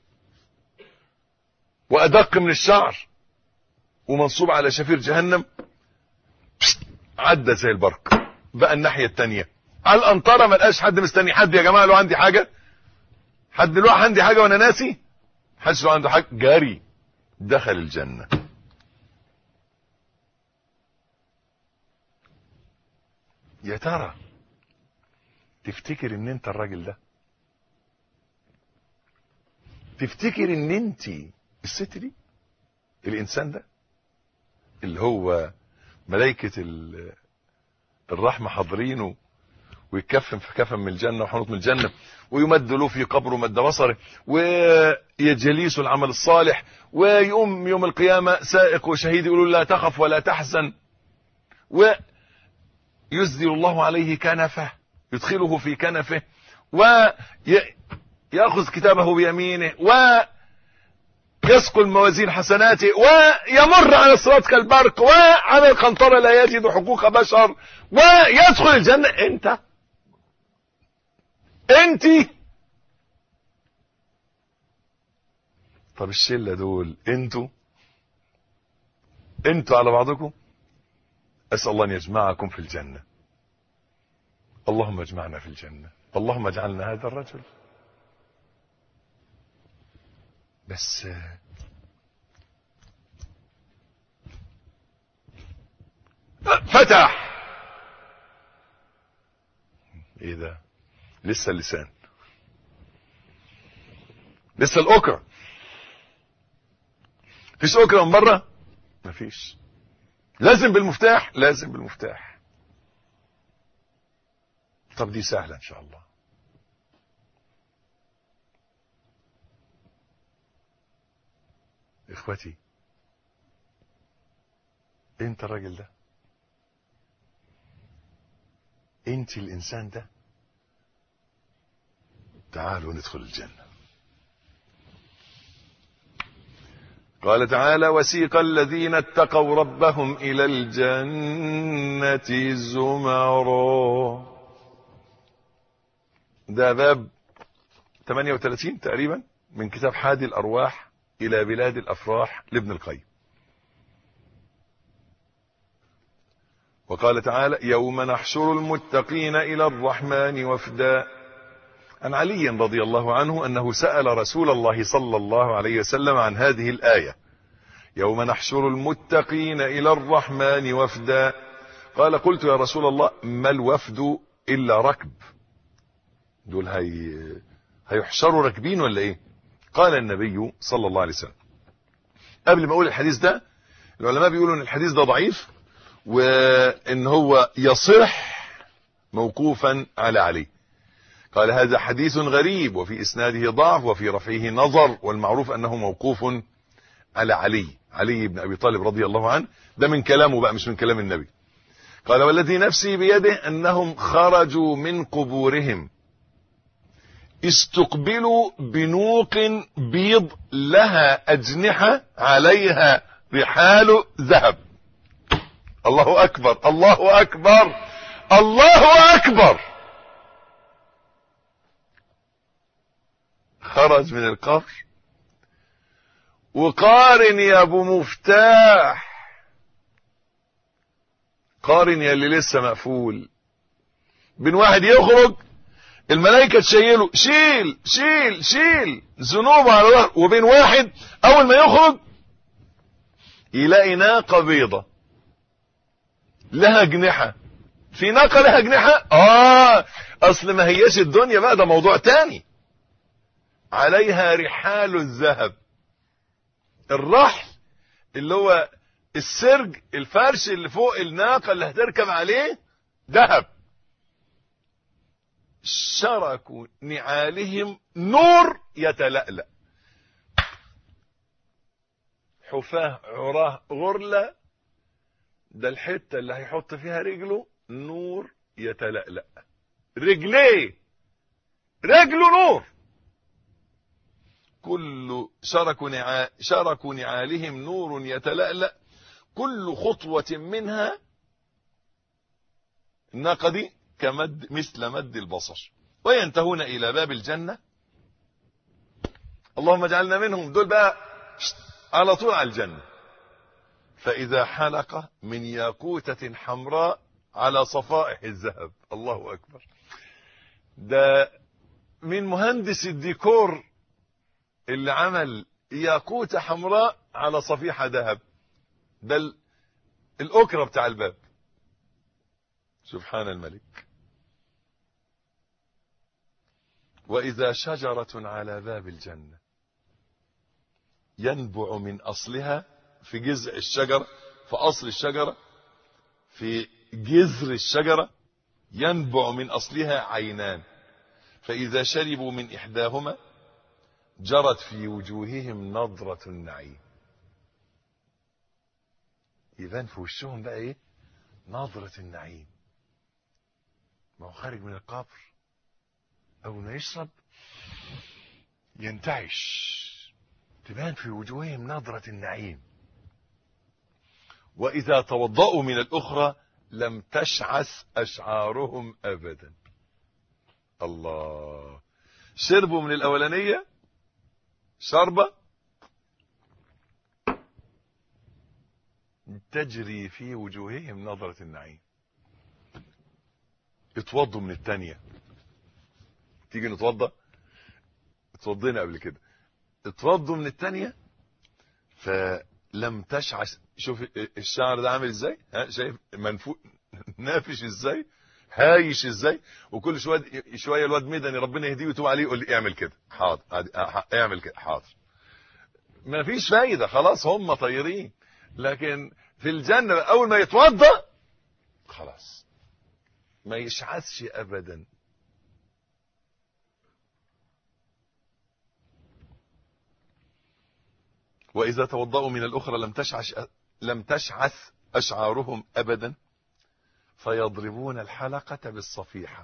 وأدق من الشعر ومنصوب على شفير جهنم عدى زي البرق بقى الناحية التانية على القنطرة ما لقاش حد مستني حد يا جماعة لو عندي حاجة حد له عندي حاجة وانا ناسي حدش له عنده حاجة جاري دخل الجنة يا ترى تفتكر ان انت الراجل ده تفتكر ان انت الست دي الانسان ده اللي هو ملائكة الرحمة حاضرينه ويكفن في كفن من الجنة وحنوط من الجنة ويمد له في قبره مد بصره ويجليس العمل الصالح ويقوم يوم القيامة سائق وشهيد يقولوا لا تخف ولا تحزن ويسدل الله عليه كنفه يدخله في كنفه ويأخذ كتابه بيمينه ويسقل موازين حسناته ويمر على الصراط كالبرق وعلى القنطرة لا يجد حقوق بشر ويدخل الجنة انت انت طب الشلة دول انتوا انتوا على بعضكم اسأل الله ان يجمعكم في الجنة اللهم اجمعنا في الجنة اللهم اجعلنا هذا الرجل بس فتح ايه ده لسه اللسان لسه الاكرة فيش اكرة من بره مفيش لازم بالمفتاح لازم بالمفتاح طب دي سهلة ان شاء الله اخوتي انت الراجل ده انت الانسان ده تعالوا ندخل الجنة قال تعالى وسيق الذين اتقوا ربهم إلى الجنة زمرا ده باب 38 تقريبا من كتاب حادي الأرواح إلى بلاد الأفراح لابن القيم وقال تعالى يوم نحشر المتقين إلى الرحمن وفدا عن علي رضي الله عنه أنه سأل رسول الله صلى الله عليه وسلم عن هذه الآية يوم نحشر المتقين إلى الرحمن وفدا قال قلت يا رسول الله ما الوفد إلا ركب دول هي هيحشروا راكبين ولا ايه قال النبي صلى الله عليه وسلم قبل ما اقول الحديث ده العلماء بيقولوا ان الحديث ده ضعيف وان هو يصح موقوفا على علي قال هذا حديث غريب وفي اسناده ضعف وفي رفعه نظر والمعروف انه موقوف على علي علي بن ابي طالب رضي الله عنه ده من كلامه بقى مش من كلام النبي قال والذي نفسي بيده أنهم خرجوا من قبورهم استقبلوا بنوق بيض لها أجنحة عليها رحال ذهب الله أكبر الله أكبر الله أكبر خرج من القبر وقارن يا ابو مفتاح قارن يا اللي لسه مقفول بين واحد يخرج الملائكة تشيله شيل شيل شيل ذنوبه على ظهر وبين واحد اول ما يخرج يلاقي ناقة بيضة لها جنحة في ناقة لها جنحة اه اصل ما هياش الدنيا بقى ده موضوع تاني عليها رحال الذهب الرحل اللي هو السرج الفرش اللي فوق الناقة اللي هتركب عليه ذهب شركوا نعالهم نور يتلألأ حفاه عراه غرلة ده الحتة اللي هيحط فيها رجله نور يتلألأ رجليه رجله نور كل شركوا نعا شركوا نعالهم نور يتلألأ كل خطوة منها الناقة دي كمد مثل مد البصر وينتهون إلى باب الجنة اللهم اجعلنا منهم دول بقى على طول على الجنة فإذا حلقة من ياقوتة حمراء على صفائح الذهب الله أكبر ده من مهندس الديكور اللي عمل ياقوتة حمراء على صفيحة ذهب ده الأكرة بتاع الباب سبحان الملك وإذا شجرة على باب الجنة ينبع من أصلها في جذع الشجرة في أصل الشجرة في جذر الشجرة ينبع من أصلها عينان فإذا شربوا من إحداهما جرت في وجوههم نظرة النعيم يبان في وشهم بقى ايه نظرة النعيم ما هو خارج من القبر اول ما يشرب ينتعش تبان في وجوههم نظرة النعيم واذا توضأوا من الاخرى لم تشعث اشعارهم ابدا الله شربوا من الاولانية شربة تجري في وجوههم نظرة النعيم اتوضوا من التانية تيجي نتوضى اتوضينا قبل كده اتوضوا من التانية فلم تشعث شوف الشعر ده عامل ازاي ها شايف منفوق نافش ازاي هايش ازاي وكل شويه شويه الواد مدني ربنا يهديه ويتوب عليه يقول لي اعمل كده حاضر اعمل كده حاضر ما فيش فايده خلاص هم طايرين لكن في الجنه اول ما يتوضا خلاص ما يشعثش ابدا واذا توضأوا من الاخرى لم تشعث لم تشعث اشعارهم ابدا فيضربون الحلقة بالصفيحة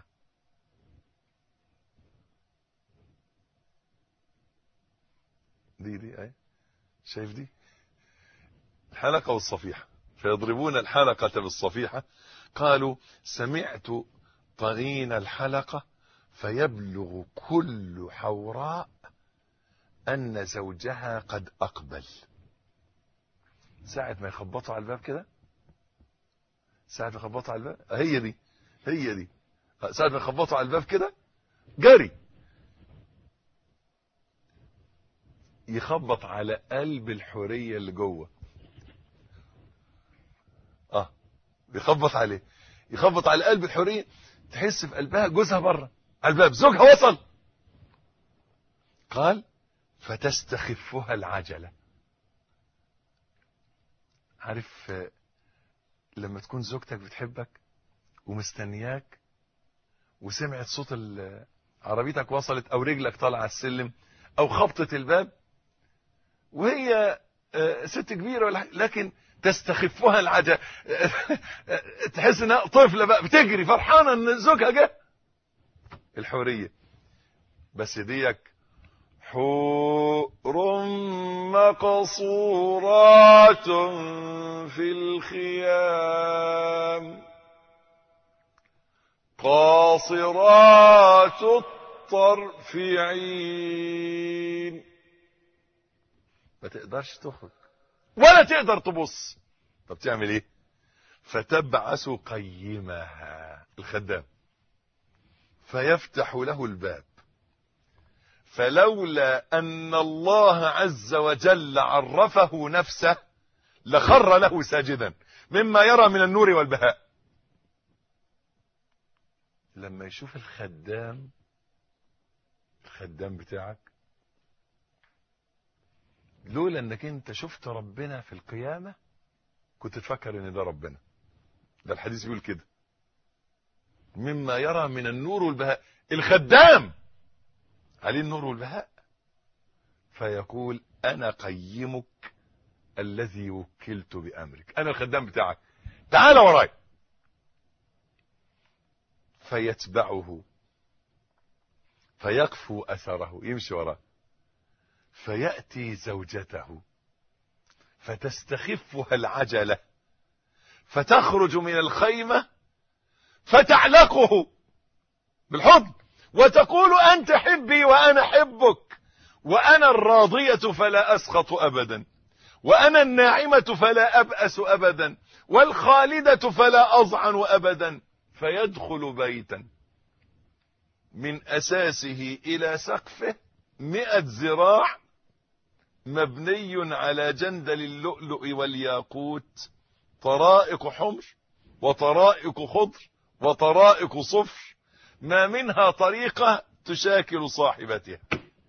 دي دي اي شايف دي الحلقة والصفيحة فيضربون الحلقة بالصفيحة قالوا سمعت طرين الحلقة فيبلغ كل حوراء أن زوجها قد أقبل ساعة ما يخبطوا على الباب كده ساعة ما يخبطوا على الباب هي دي هي دي ساعة ما يخبطوا على الباب كده جري يخبط على قلب الحورية اللي جوه اه بيخبط عليه يخبط على قلب الحورية تحس في قلبها جوزها بره على الباب زوجها وصل قال فتستخفها العجلة عارف لما تكون زوجتك بتحبك ومستنياك وسمعت صوت عربيتك وصلت او رجلك طالعه على السلم او خبطة الباب وهي ست كبيرة ولا لكن تستخفها العجل تحس انها طفلة بقى بتجري فرحانة ان زوجها جه الحورية بس ديك حور مقصورات في الخيام قاصرات الطرف عين ما تقدرش تخرج ولا تقدر تبص طب تعمل ايه فتبعث قيمها الخدام فيفتح له الباب فلولا ان الله عز وجل عرفه نفسه لخر له ساجدا مما يرى من النور والبهاء لما يشوف الخدام الخدام بتاعك لولا انك انت شفت ربنا في القيامة كنت تفكر ان ده ربنا ده الحديث بيقول كده مما يرى من النور والبهاء الخدام عليه النور والبهاء فيقول انا قيمك الذي وكلت بامرك انا الخدام بتاعك تعال وراي فيتبعه فيقفو اثره يمشي وراه فياتي زوجته فتستخفها العجله فتخرج من الخيمه فتعلقه بالحضن وتقول انت حبي وانا حبك وانا الراضيه فلا اسخط ابدا وانا الناعمه فلا اباس ابدا والخالده فلا اضعن ابدا فيدخل بيتا من اساسه الى سقفه مئة ذراع مبني على جندل اللؤلؤ والياقوت طرائق حمر وطرائق خضر وطرائق صفر ما منها طريقة تشاكل صاحبتها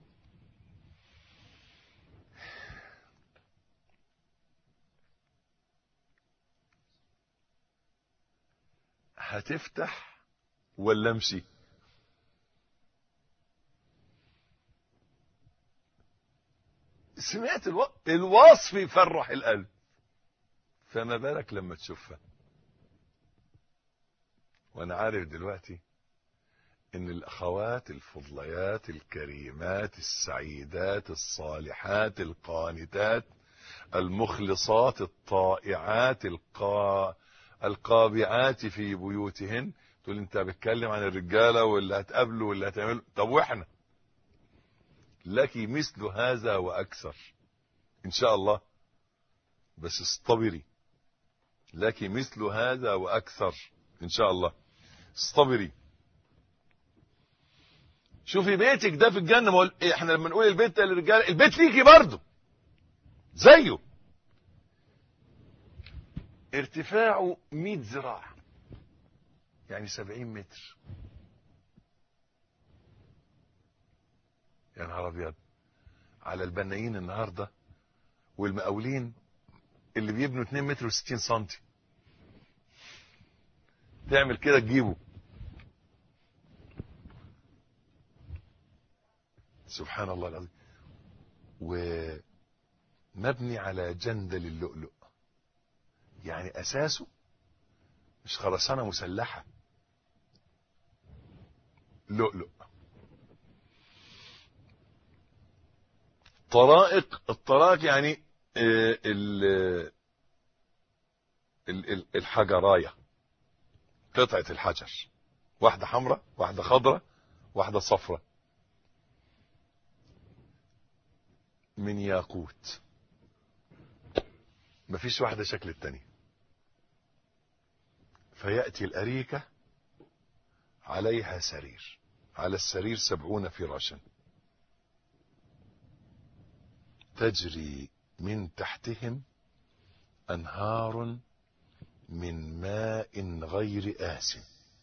هتفتح ولا امشي سمعت الو... الوصف يفرح القلب فما بالك لما تشوفها وانا عارف دلوقتي ان الاخوات الفضليات الكريمات السعيدات الصالحات القانتات المخلصات الطائعات القا... القابعات في بيوتهن تقول انت بتكلم عن الرجاله واللي هتقابله واللي هتعمله طب واحنا لك مثل هذا واكثر ان شاء الله بس اصطبري لك مثل هذا واكثر ان شاء الله اصطبري شوفي بيتك ده في الجنه ما احنا لما نقول البيت ده للرجاله البيت ليكي برضه زيه ارتفاعه 100 ذراع يعني 70 متر يا نهار ابيض على البنايين النهارده والمقاولين اللي بيبنوا 2 متر و60 سم تعمل كده تجيبه سبحان الله العظيم ومبني على جندل اللؤلؤ يعني اساسه مش خرسانه مسلحه لؤلؤ طرائق الطرائق يعني ال الحجرايه قطعه الحجر واحده حمراء واحده خضراء واحده صفراء من ياقوت مفيش واحدة شكل التانية فيأتي الأريكة عليها سرير على السرير سبعون فراشا تجري من تحتهم أنهار من ماء غير آسن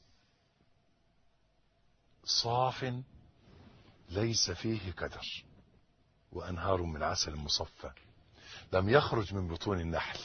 صاف ليس فيه كدر وأنهار من عسل مصفى لم يخرج من بطون النحل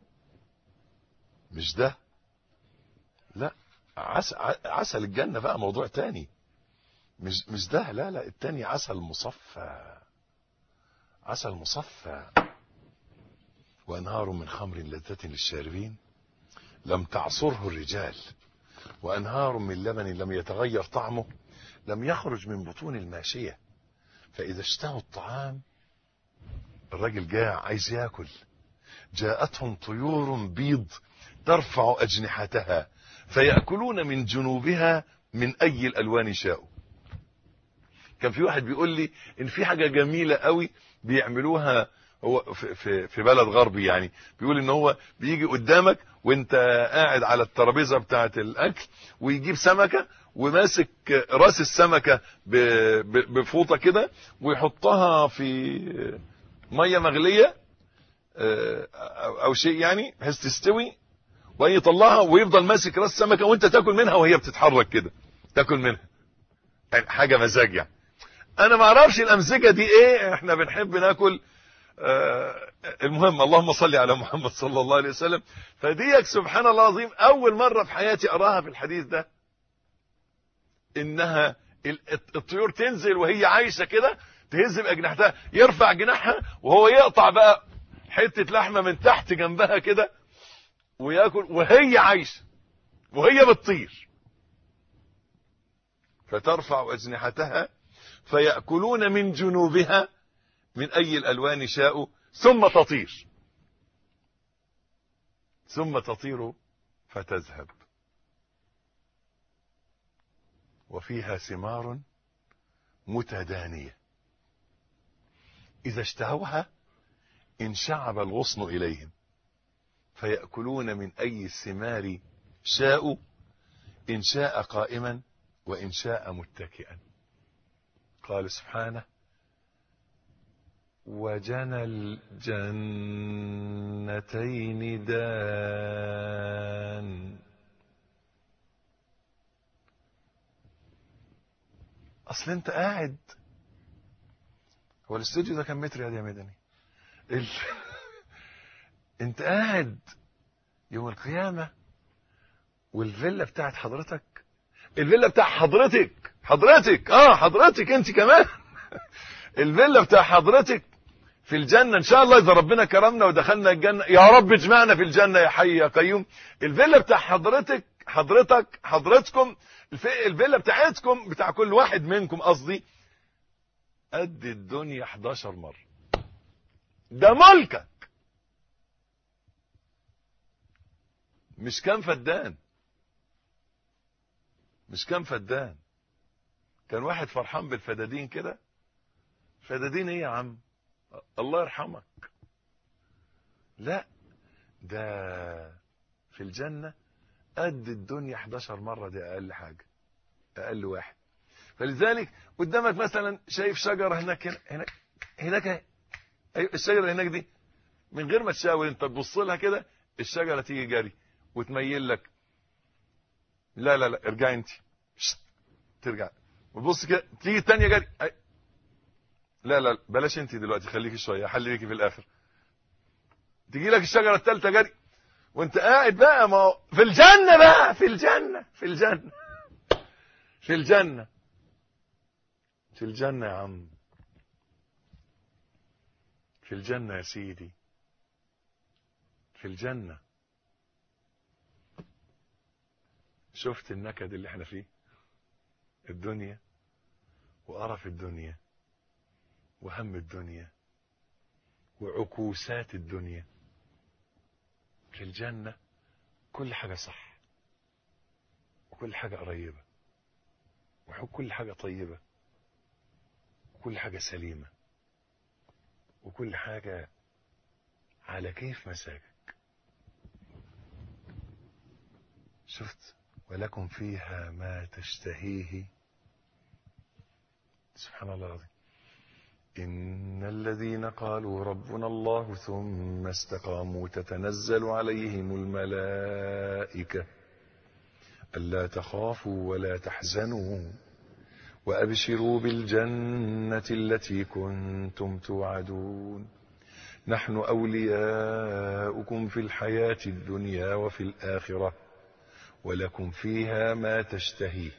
مش ده لا عسل, عسل الجنة بقى موضوع تاني مش مش ده لا لا التاني عسل مصفى عسل مصفى وأنهار من خمر لذة للشاربين لم تعصره الرجال وأنهار من لبن لم يتغير طعمه لم يخرج من بطون الماشية فإذا اشتهوا الطعام الراجل جاع عايز ياكل جاءتهم طيور بيض ترفع أجنحتها فيأكلون من جنوبها من أي الألوان شاءوا كان في واحد بيقول لي إن في حاجة جميلة قوي بيعملوها هو في, في, في بلد غربي يعني بيقول ان هو بيجي قدامك وانت قاعد على الترابيزه بتاعه الاكل ويجيب سمكه وماسك راس السمكه بفوطه كده ويحطها في ميه مغليه او شيء يعني بحيث تستوي وبعدين يطلعها ويفضل ماسك راس السمكه وانت تاكل منها وهي بتتحرك كده تاكل منها يعني حاجه مزاج يعني انا ما اعرفش الامزجه دي ايه احنا بنحب ناكل آه المهم اللهم صل على محمد صلى الله عليه وسلم فديك سبحان الله العظيم اول مره في حياتي اراها في الحديث ده انها الطيور تنزل وهي عايشه كده تهز باجنحتها يرفع جناحها وهو يقطع بقى حته لحمه من تحت جنبها كده وياكل وهي عايشه وهي بتطير فترفع اجنحتها فياكلون من جنوبها من اي الالوان شاءوا ثم تطير ثم تطير فتذهب وفيها ثمار متدانيه اذا اشتهوها انشعب الغصن اليهم فياكلون من اي الثمار شاءوا ان شاء قائما وان شاء متكئا قال سبحانه وجنى الجنتين دان اصل انت قاعد هو الاستوديو ده كان متر يا مدني ال... انت قاعد يوم القيامة والفيلا بتاعت حضرتك الفيلا بتاع حضرتك حضرتك اه حضرتك انت كمان الفيلا بتاع حضرتك في الجنة ان شاء الله اذا ربنا كرمنا ودخلنا الجنة يا رب اجمعنا في الجنة يا حي يا قيوم الفيلا بتاع حضرتك حضرتك حضرتكم الفيلا بتاعتكم بتاع كل واحد منكم قصدي قد الدنيا 11 مرة ده ملكك مش كان فدان مش كان فدان كان واحد فرحان بالفدادين كده فدادين ايه يا عم الله يرحمك لا ده في الجنة قد الدنيا 11 مرة دي اقل حاجة اقل واحد فلذلك قدامك مثلا شايف شجرة هناك هناك هناك أيوة الشجرة هناك دي من غير ما تشاور انت تبص لها كده الشجرة تيجي جري وتميل لك لا لا لا ارجعي انت ترجع وتبص كده تيجي الثانيه جري أي. لا لا بلاش انت دلوقتي خليكي شويه حل ليكي في الاخر تيجي لك الشجره الثالثه جري وانت قاعد بقى ما هو في الجنه بقى في الجنه في الجنه في الجنه في الجنه يا عم في الجنه يا سيدي في الجنه شفت النكد اللي احنا فيه الدنيا وقرف الدنيا وهم الدنيا وعكوسات الدنيا في الجنة كل حاجة صح وكل حاجة قريبة وكل حاجة طيبة وكل حاجة سليمة وكل حاجة على كيف مساجك شفت ولكم فيها ما تشتهيه سبحان الله العظيم إن الذين قالوا ربنا الله ثم استقاموا تتنزل عليهم الملائكة ألا تخافوا ولا تحزنوا وأبشروا بالجنة التي كنتم توعدون نحن أولياؤكم في الحياة الدنيا وفي الآخرة ولكم فيها ما تشتهي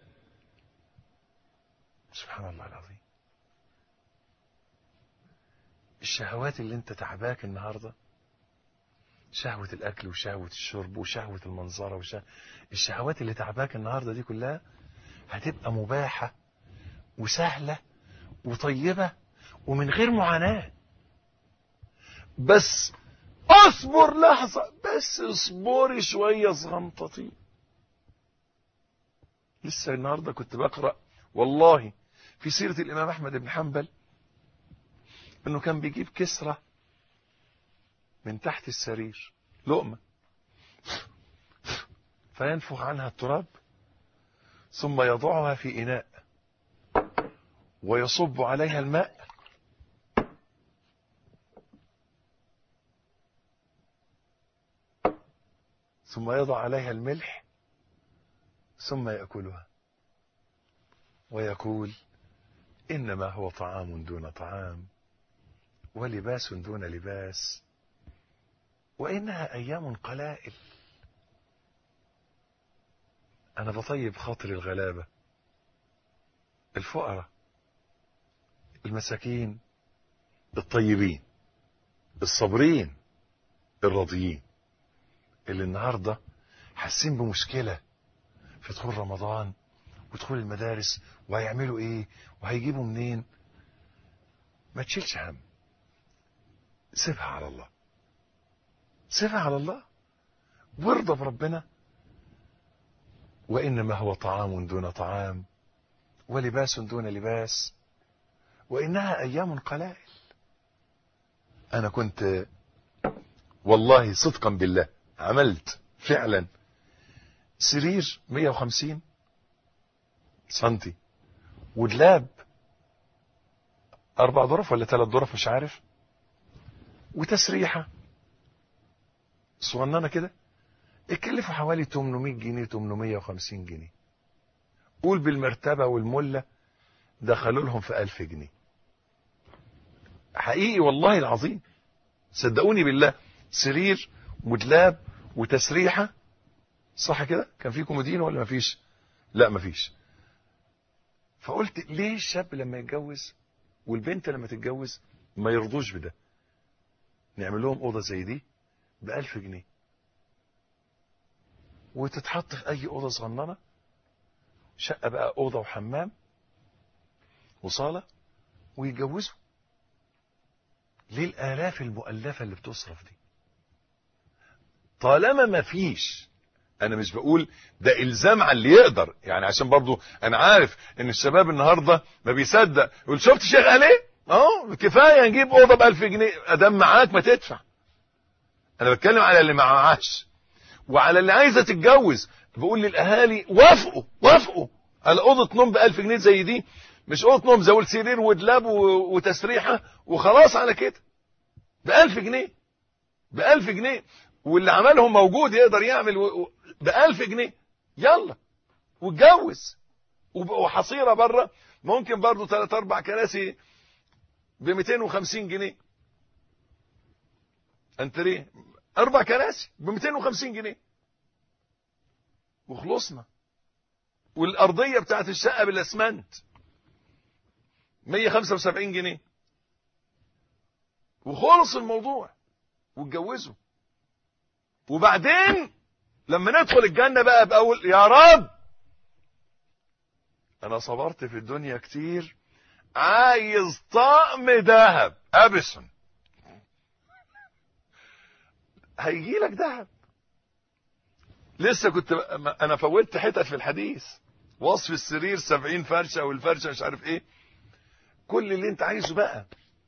سبحان الله العظيم الشهوات اللي انت تعباك النهاردة شهوة الأكل وشهوة الشرب وشهوة المنظرة وشهوة الشهوات اللي تعباك النهاردة دي كلها هتبقى مباحة وسهلة وطيبة ومن غير معاناة بس اصبر لحظة بس اصبري شوية صغنطتي لسه النهاردة كنت بقرأ والله في سيرة الإمام أحمد بن حنبل انه كان بيجيب كسرة من تحت السرير لقمة فينفخ عنها التراب ثم يضعها في إناء ويصب عليها الماء ثم يضع عليها الملح ثم يأكلها ويقول إنما هو طعام دون طعام ولباس دون لباس وإنها أيام قلائل أنا بطيب خاطر الغلابة الفقراء المساكين الطيبين الصابرين الراضيين اللي النهاردة حاسين بمشكلة في دخول رمضان ودخول المدارس وهيعملوا ايه وهيجيبوا منين ما تشيلش هم سيبها على الله سيبها على الله وارضى بربنا وإنما هو طعام دون طعام ولباس دون لباس وإنها أيام قلائل أنا كنت والله صدقا بالله عملت فعلا سرير 150 سنتي ودلاب أربع ظرف ولا ثلاث ظرف مش عارف وتسريحة صغننة كده اتكلفوا حوالي 800 جنيه 850 جنيه قول بالمرتبة والملة دخلوا لهم في 1000 جنيه حقيقي والله العظيم صدقوني بالله سرير ودلاب وتسريحة صح كده كان في كومودين ولا مفيش لا مفيش فقلت ليه الشاب لما يتجوز والبنت لما تتجوز ما يرضوش بده نعمل لهم اوضه زي دي بألف جنيه وتتحط في اي اوضه صغننه شقه بقى اوضه وحمام وصاله ويتجوزوا ليه الالاف المؤلفه اللي بتصرف دي طالما ما فيش انا مش بقول ده الزام على اللي يقدر يعني عشان برضو انا عارف ان الشباب النهارده ما بيصدق يقول شفت شيخ قال ايه اه كفايه نجيب اوضه ب 1000 جنيه ادام معاك ما تدفع انا بتكلم على اللي معاش وعلى اللي عايزه تتجوز بقول للاهالي وافقوا وافقوا على اوضه نوم ب 1000 جنيه زي دي مش اوضه نوم زي سرير ودلاب وتسريحه وخلاص على كده ب 1000 جنيه ب 1000 جنيه واللي عملهم موجود يقدر يعمل ب 1000 جنيه يلا واتجوز وحصيره بره ممكن برضه ثلاث اربع كراسي ب 250 جنيه انت ليه اربع كراسي ب 250 جنيه وخلصنا والارضيه بتاعت الشقه بالاسمنت 175 جنيه وخلص الموضوع واتجوزوا وبعدين لما ندخل الجنة بقى بأول يا رب أنا صبرت في الدنيا كتير عايز طقم ذهب أبسن هيجي لك ذهب لسه كنت أنا فوتت حتت في الحديث وصف السرير سبعين فرشة والفرشة مش عارف ايه كل اللي انت عايزه بقى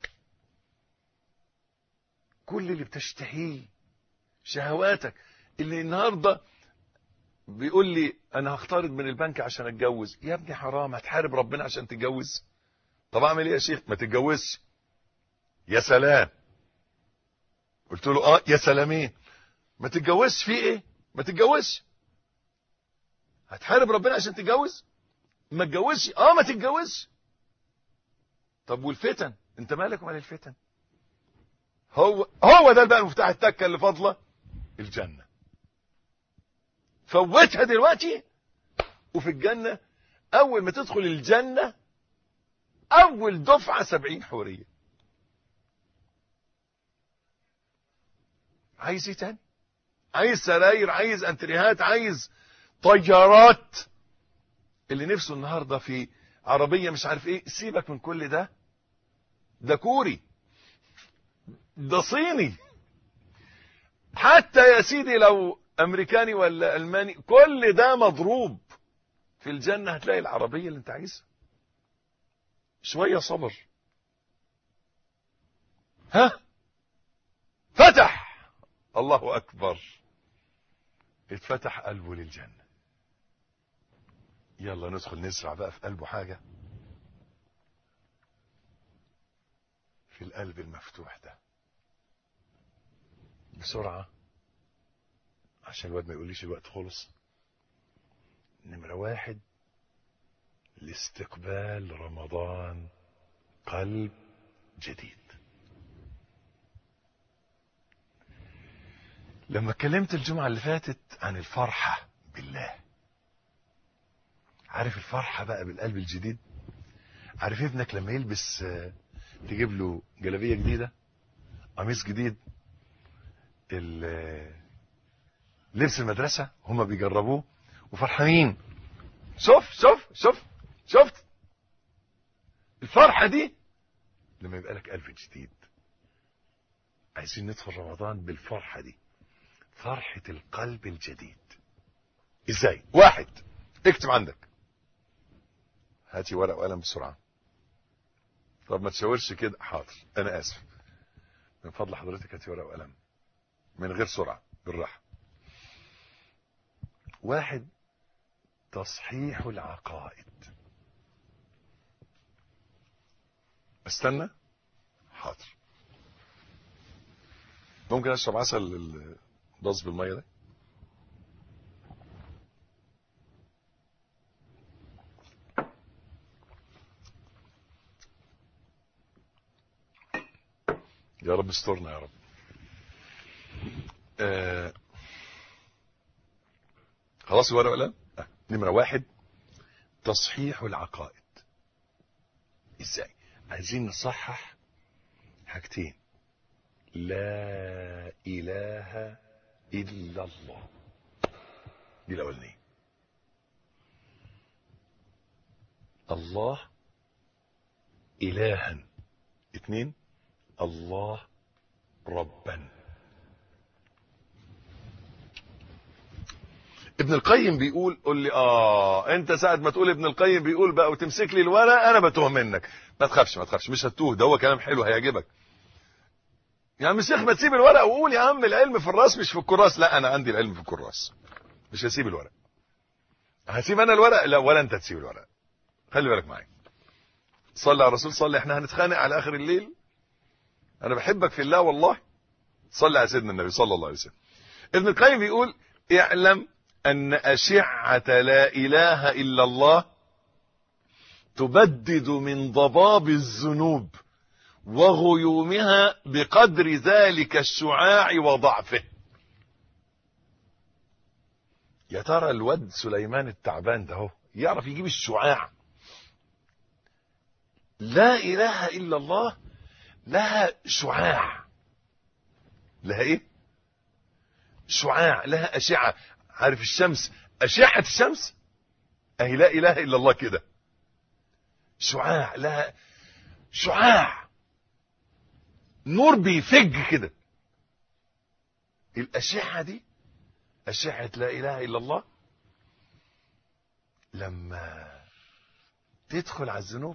كل اللي بتشتهيه شهواتك اللي النهارده بيقول لي انا هختارض من البنك عشان اتجوز يا ابني حرام هتحارب ربنا عشان تتجوز طب اعمل ايه يا شيخ ما تتجوزش يا سلام قلت له اه يا سلامين ما تتجوزش في ايه ما تتجوزش هتحارب ربنا عشان تتجوز ما تتجوزش اه ما تتجوزش طب والفتن انت مالك ومال الفتن هو هو ده بقى المفتاح التكه اللي فاضله الجنه فوتها دلوقتي وفي الجنه اول ما تدخل الجنه اول دفعه سبعين حوريه عايز ايه تاني عايز سراير عايز انتريهات عايز طيارات اللي نفسه النهارده في عربيه مش عارف ايه سيبك من كل ده ده كوري ده صيني حتى يا سيدي لو امريكاني ولا الماني كل ده مضروب في الجنه هتلاقي العربيه اللي انت عايزها شويه صبر ها فتح الله اكبر اتفتح قلبه للجنه يلا ندخل نزرع بقى في قلبه حاجه في القلب المفتوح ده بسرعه عشان الواد ما يقوليش الوقت خلص نمرة واحد لاستقبال رمضان قلب جديد لما اتكلمت الجمعة اللي فاتت عن الفرحة بالله عارف الفرحة بقى بالقلب الجديد عارف ابنك لما يلبس تجيب له جلابية جديدة قميص جديد لبس المدرسة هما بيجربوه وفرحانين شوف شوف شوف شفت الفرحة دي لما يبقى لك قلب جديد عايزين ندخل رمضان بالفرحة دي فرحة القلب الجديد ازاي واحد اكتب عندك هاتي ورق وقلم بسرعة طب ما تشاورش كده حاضر انا اسف من فضل حضرتك هاتي ورق وقلم من غير سرعة بالراحة واحد تصحيح العقائد استنى حاضر ممكن اشرب عسل الضص بالميه ده يا رب استرنا يا رب آه خلاص الورقه ولا آه. نمره واحد تصحيح العقائد ازاي عايزين نصحح حاجتين لا اله الا الله دي الاولانيه الله الها اتنين الله ربا ابن القيم بيقول قول لي اه انت ساعه ما تقول ابن القيم بيقول بقى وتمسك لي الورق انا بتوه منك ما تخافش ما تخافش مش هتوه ده هو كلام حلو هيعجبك يا عم الشيخ ما تسيب الورق وقول يا عم العلم في الراس مش في الكراس لا انا عندي العلم في الكراس مش هسيب الورق هسيب انا الورق لا ولا انت تسيب الورق خلي بالك معايا صلي على الرسول صلي احنا هنتخانق على اخر الليل انا بحبك في الله والله صلي على سيدنا النبي صلى الله عليه وسلم ابن القيم بيقول اعلم ان اشعه لا اله الا الله تبدد من ضباب الذنوب وغيومها بقدر ذلك الشعاع وضعفه يا ترى الواد سليمان التعبان ده هو يعرف يجيب الشعاع لا اله الا الله لها شعاع لها ايه شعاع لها اشعه عارف الشمس اشعه الشمس اهي لا اله الا الله كده شعاع لها شعاع نور بيفج كده الاشعه دي اشعه لا اله الا الله لما تدخل على الذنوب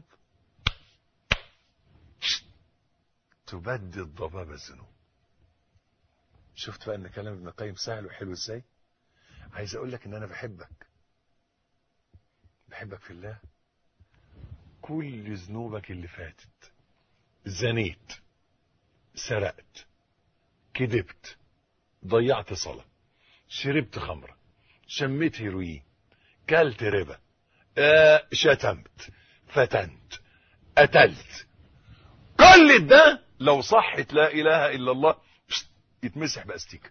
تبدد ضباب الذنوب شفت بقى ان كلام ابن القيم سهل وحلو ازاي عايز اقول لك ان انا بحبك بحبك في الله كل ذنوبك اللي فاتت زنيت سرقت كذبت ضيعت صلاة شربت خمرة شميت هيروين كلت ربا آه شتمت فتنت قتلت كل ده لو صحت لا اله الا الله يتمسح باستيكه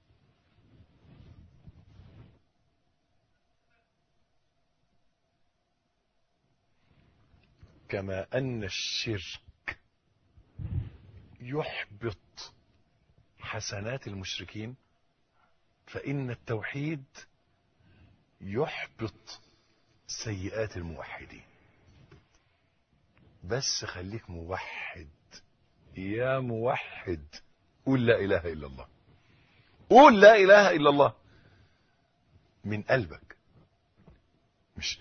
كما ان الشرك يحبط حسنات المشركين فإن التوحيد يحبط سيئات الموحدين بس خليك موحد يا موحد قول لا إله إلا الله قول لا إله إلا الله من قلبك مش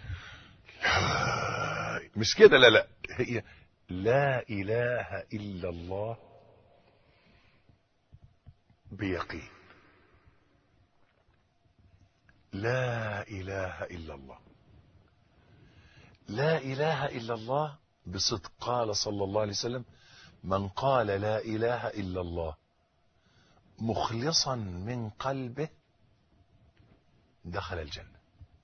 مش كده لا لا هي لا إله إلا الله بيقين لا إله إلا الله لا إله إلا الله بصدق قال صلى الله عليه وسلم من قال لا إله إلا الله مخلصا من قلبه دخل الجنة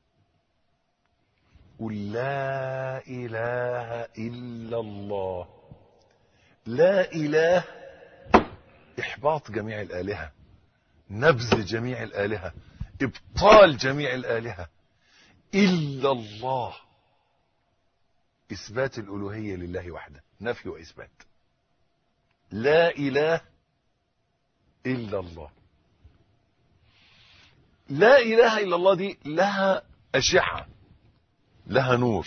قل لا إله إلا الله لا إله إحباط جميع الآلهة نبذ جميع الآلهة إبطال جميع الآلهة إلا الله إثبات الألوهية لله وحده نفي وإثبات لا إله إلا الله لا إله إلا الله دي لها أشعة لها نور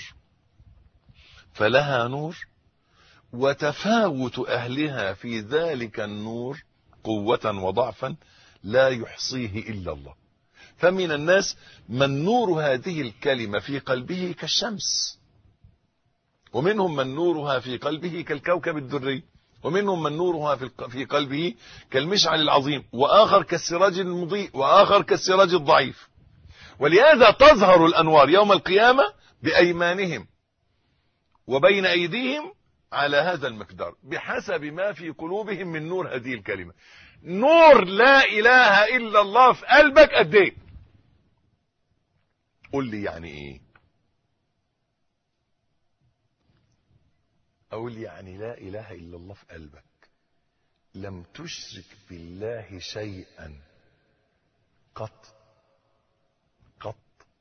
فلها نور وتفاوت أهلها في ذلك النور قوة وضعفا لا يحصيه إلا الله فمن الناس من نور هذه الكلمة في قلبه كالشمس ومنهم من نورها في قلبه كالكوكب الدري ومنهم من نورها في قلبه كالمشعل العظيم وآخر كالسراج المضيء وآخر كالسراج الضعيف ولهذا تظهر الأنوار يوم القيامة بأيمانهم وبين أيديهم على هذا المقدار بحسب ما في قلوبهم من نور هذه الكلمة نور لا إله إلا الله في قلبك قد ايه قل لي يعني ايه اقول يعني لا اله الا الله في قلبك لم تشرك بالله شيئا قط قط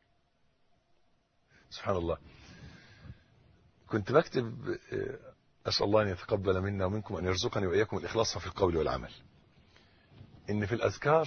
سبحان الله كنت بكتب اسال الله ان يتقبل منا ومنكم ان يرزقني واياكم الاخلاص في القول والعمل ان في الاذكار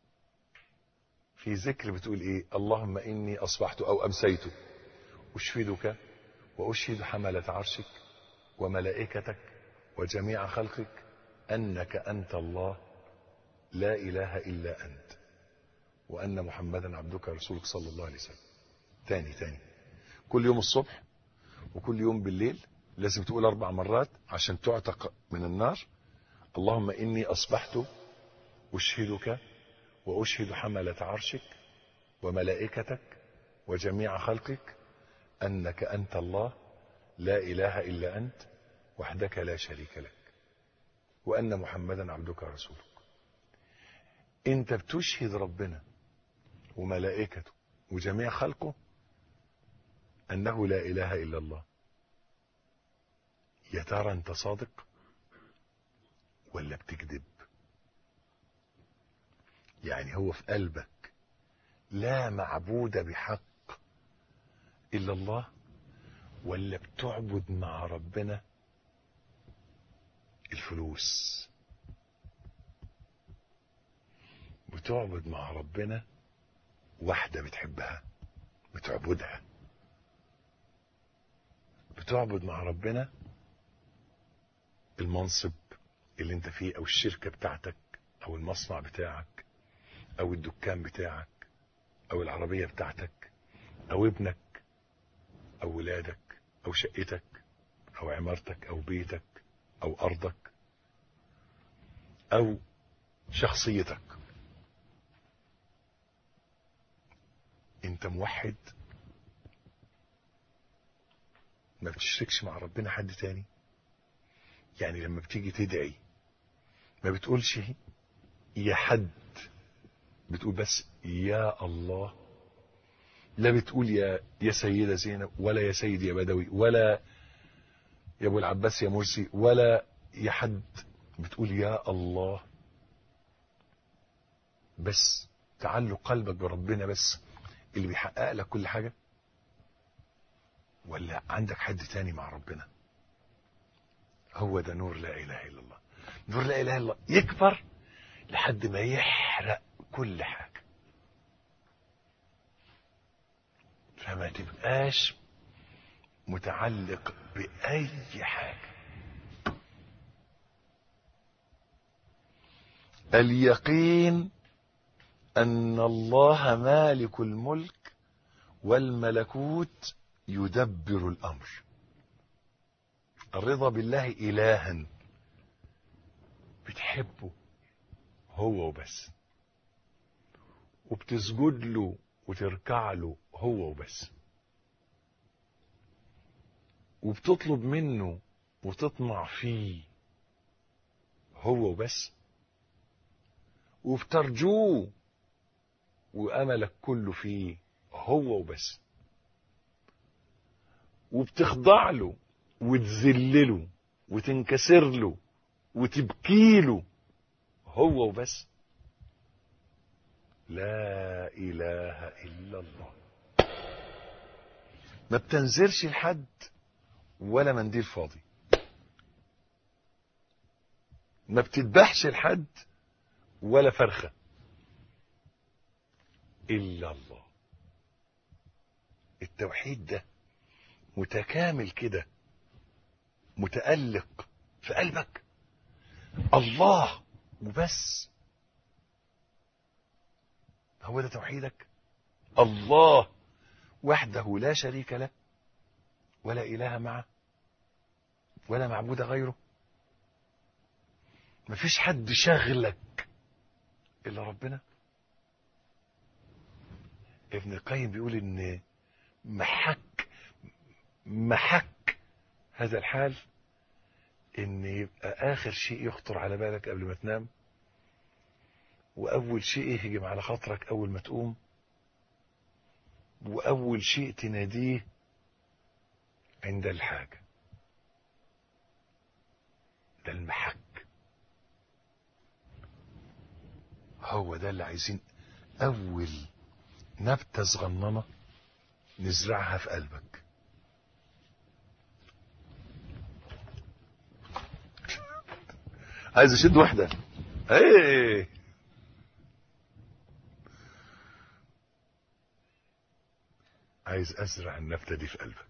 في ذكر بتقول ايه اللهم اني اصبحت او امسيت اشهدك واشهد حملة عرشك وملائكتك وجميع خلقك انك انت الله لا اله الا انت وان محمدا عبدك ورسولك صلى الله عليه وسلم تاني تاني كل يوم الصبح وكل يوم بالليل لازم تقول اربع مرات عشان تعتق من النار اللهم اني اصبحت اشهدك وأشهد حملة عرشك وملائكتك وجميع خلقك أنك أنت الله لا إله إلا أنت وحدك لا شريك لك وأن محمدا عبدك ورسولك أنت بتشهد ربنا وملائكته وجميع خلقه أنه لا إله إلا الله يا ترى أنت صادق ولا بتكذب يعني هو في قلبك لا معبود بحق إلا الله ولا بتعبد مع ربنا الفلوس بتعبد مع ربنا واحدة بتحبها بتعبدها بتعبد مع ربنا المنصب اللي انت فيه او الشركة بتاعتك او المصنع بتاعك او الدكان بتاعك او العربية بتاعتك او ابنك او ولادك او شقتك او عمارتك او بيتك او ارضك او شخصيتك انت موحد ما بتشركش مع ربنا حد تاني يعني لما بتيجي تدعي ما بتقولش يا حد بتقول بس يا الله لا بتقول يا يا سيدة زينب ولا يا سيد يا بدوي ولا يا ابو العباس يا مرسي ولا يا حد بتقول يا الله بس تعلق قلبك بربنا بس اللي بيحقق لك كل حاجة ولا عندك حد تاني مع ربنا هو ده نور لا اله الا الله نور لا اله الا الله يكبر لحد ما يحرق كل حاجة فما تبقاش متعلق بأي حاجة اليقين أن الله مالك الملك والملكوت يدبر الأمر الرضا بالله إلها بتحبه هو وبس وبتسجد له وتركع له هو وبس وبتطلب منه وتطمع فيه هو وبس وبترجوه واملك كله فيه هو وبس وبتخضع له وتذلله وتنكسر له وتبكي له هو وبس لا اله الا الله ما بتنزلش لحد ولا منديل فاضي ما بتذبحش لحد ولا فرخه الا الله التوحيد ده متكامل كده متألق في قلبك الله وبس هو ده توحيدك الله وحده لا شريك له ولا إله معه ولا معبود غيره مفيش حد شغلك إلا ربنا ابن القيم بيقول إن محك محك هذا الحال إن يبقى آخر شيء يخطر على بالك قبل ما تنام وأول شيء يهجم على خاطرك أول ما تقوم وأول شيء تناديه عند الحاجة ده المحك هو ده اللي عايزين أول نبتة صغننة نزرعها في قلبك عايز اشد واحدة ايه عايز ازرع النبتة دي في قلبك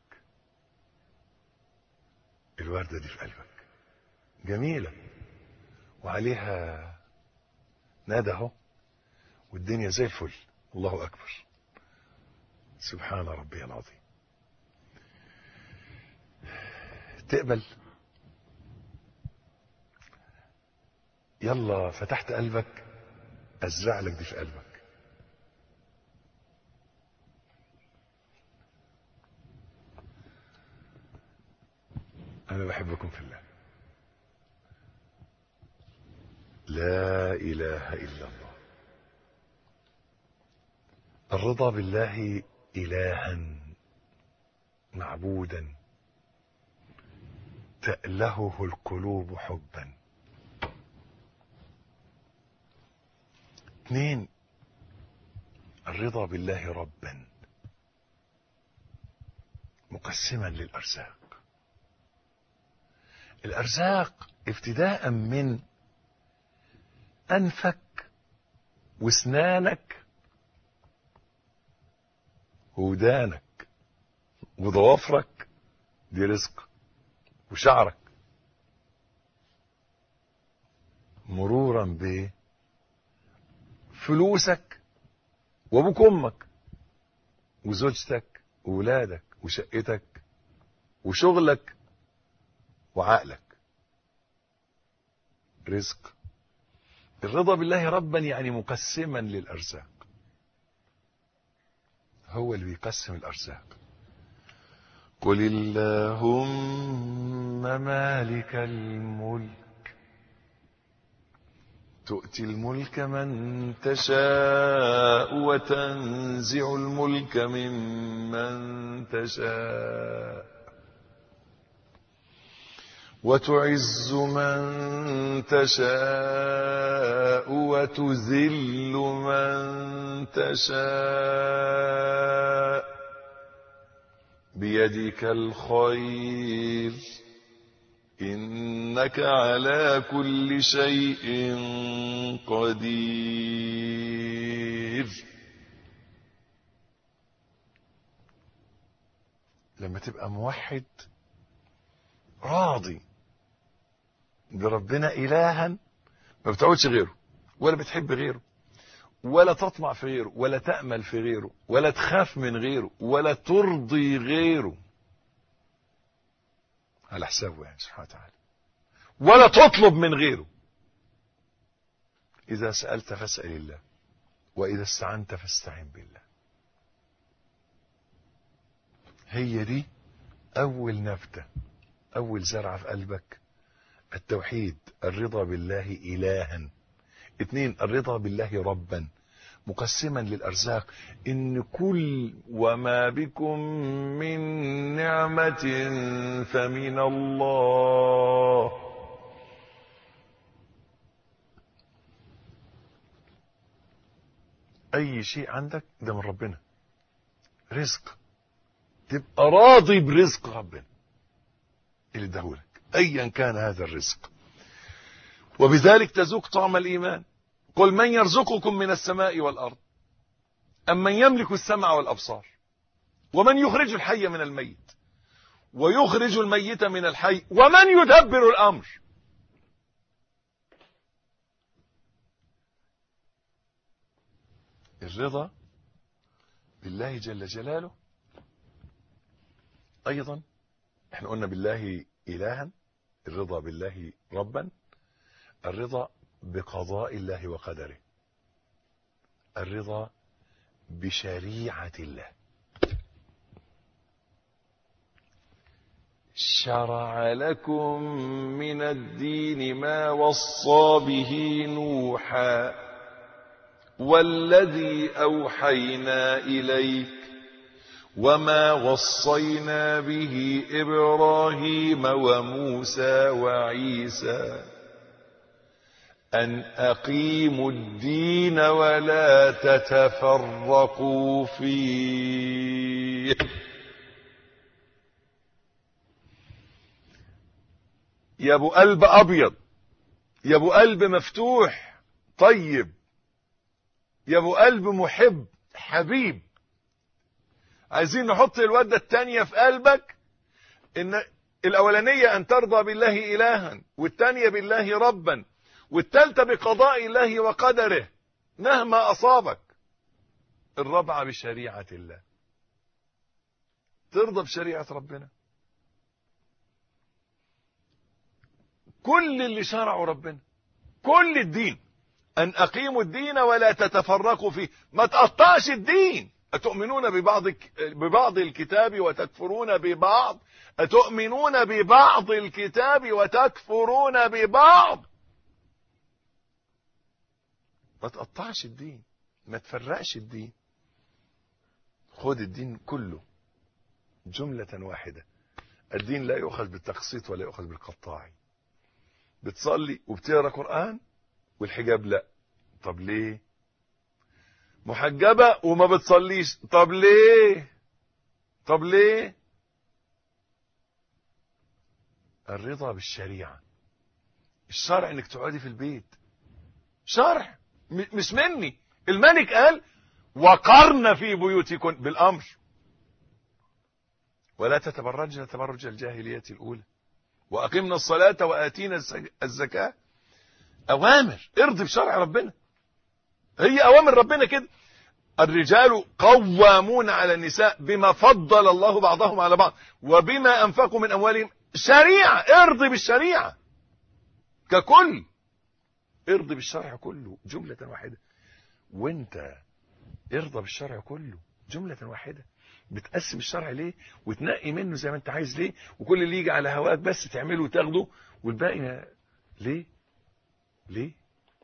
الوردة دي في قلبك جميلة وعليها نادى اهو والدنيا زي الفل الله اكبر سبحان ربي العظيم تقبل يلا فتحت قلبك ازرع لك دي في قلبك انا بحبكم في الله لا اله الا الله الرضا بالله الها معبودا تألهه القلوب حبا اثنين الرضا بالله ربا مقسما للأرزاق الأرزاق ابتداء من أنفك واسنانك ودانك وضوافرك دي رزق وشعرك مرورا ب فلوسك وابوك امك وزوجتك وولادك وشقتك وشغلك وعقلك رزق الرضا بالله ربا يعني مقسما للارزاق هو اللي بيقسم الارزاق قل اللهم مالك الملك تؤتي الملك من تشاء وتنزع الملك ممن تشاء وتعز من تشاء وتذل من تشاء بيدك الخير إنك على كل شيء قدير لما تبقى موحد راضي بربنا إلها ما بتعودش غيره ولا بتحب غيره ولا تطمع في غيره ولا تأمل في غيره ولا تخاف من غيره ولا ترضي غيره على حسابه يعني سبحانه وتعالى ولا تطلب من غيره إذا سألت فاسأل الله وإذا استعنت فاستعن بالله هي دي أول نبتة أول زرعة في قلبك التوحيد الرضا بالله إلها اثنين الرضا بالله ربا مقسما للأرزاق إن كل وما بكم من نعمة فمن الله أي شيء عندك ده من ربنا رزق تبقى راضي برزق ربنا اللي اداهولك ايا كان هذا الرزق وبذلك تذوق طعم الايمان قل من يرزقكم من السماء والارض ام من يملك السمع والابصار ومن يخرج الحي من الميت ويخرج الميت من الحي ومن يدبر الامر الرضا بالله جل جلاله ايضا احنا قلنا بالله الها الرضا بالله ربا الرضا بقضاء الله وقدره الرضا بشريعه الله شرع لكم من الدين ما وصى به نوحا والذي اوحينا اليك وما وصينا به ابراهيم وموسى وعيسى ان اقيموا الدين ولا تتفرقوا فيه يا ابو قلب ابيض يا ابو قلب مفتوح طيب يا ابو قلب محب حبيب عايزين نحط الوردة التانية في قلبك ان الاولانية ان ترضى بالله الها والتانية بالله ربا والتالتة بقضاء الله وقدره مهما اصابك الرابعة بشريعة الله ترضى بشريعة ربنا كل اللي شرعه ربنا كل الدين ان اقيموا الدين ولا تتفرقوا فيه ما تقطعش الدين أتؤمنون ببعض ببعض الكتاب وتكفرون ببعض أتؤمنون ببعض الكتاب وتكفرون ببعض ما تقطعش الدين ما تفرقش الدين خد الدين كله جملة واحدة الدين لا يؤخذ بالتقسيط ولا يؤخذ بالقطاعي بتصلي وبتقرا قرآن والحجاب لا طب ليه محجبة وما بتصليش طب ليه طب ليه الرضا بالشريعة الشرع انك تقعدي في البيت شرع مش مني الملك قال وقرن في بيوتكن بالامر ولا تتبرجن تبرج الجاهلية الاولى واقمنا الصلاة واتينا الزكاة اوامر ارضي بشرع ربنا هي اوامر ربنا كده الرجال قوامون على النساء بما فضل الله بعضهم على بعض وبما انفقوا من اموالهم شريعه ارضي بالشريعه ككل ارضي بالشرع كله جمله واحده وانت ارضى بالشرع كله جمله واحده بتقسم الشرع ليه وتنقي منه زي ما انت عايز ليه وكل اللي يجي على هواك بس تعمله وتاخده والباقي ليه ليه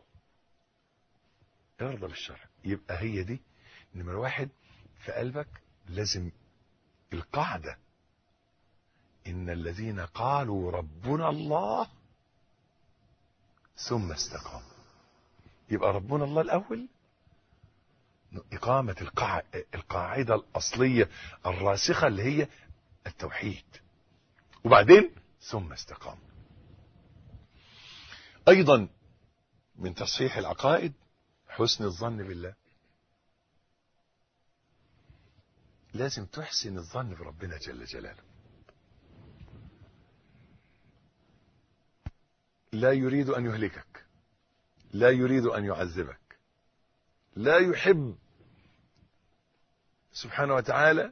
ارضى بالشرع يبقى هي دي نمرة واحد في قلبك لازم القاعدة إن الذين قالوا ربنا الله ثم استقاموا يبقى ربنا الله الأول إقامة القاع... القاعدة الأصلية الراسخة اللي هي التوحيد وبعدين ثم استقاموا أيضا من تصحيح العقائد حسن الظن بالله لازم تحسن الظن بربنا جل جلاله لا يريد أن يهلكك لا يريد أن يعذبك لا يحب سبحانه وتعالى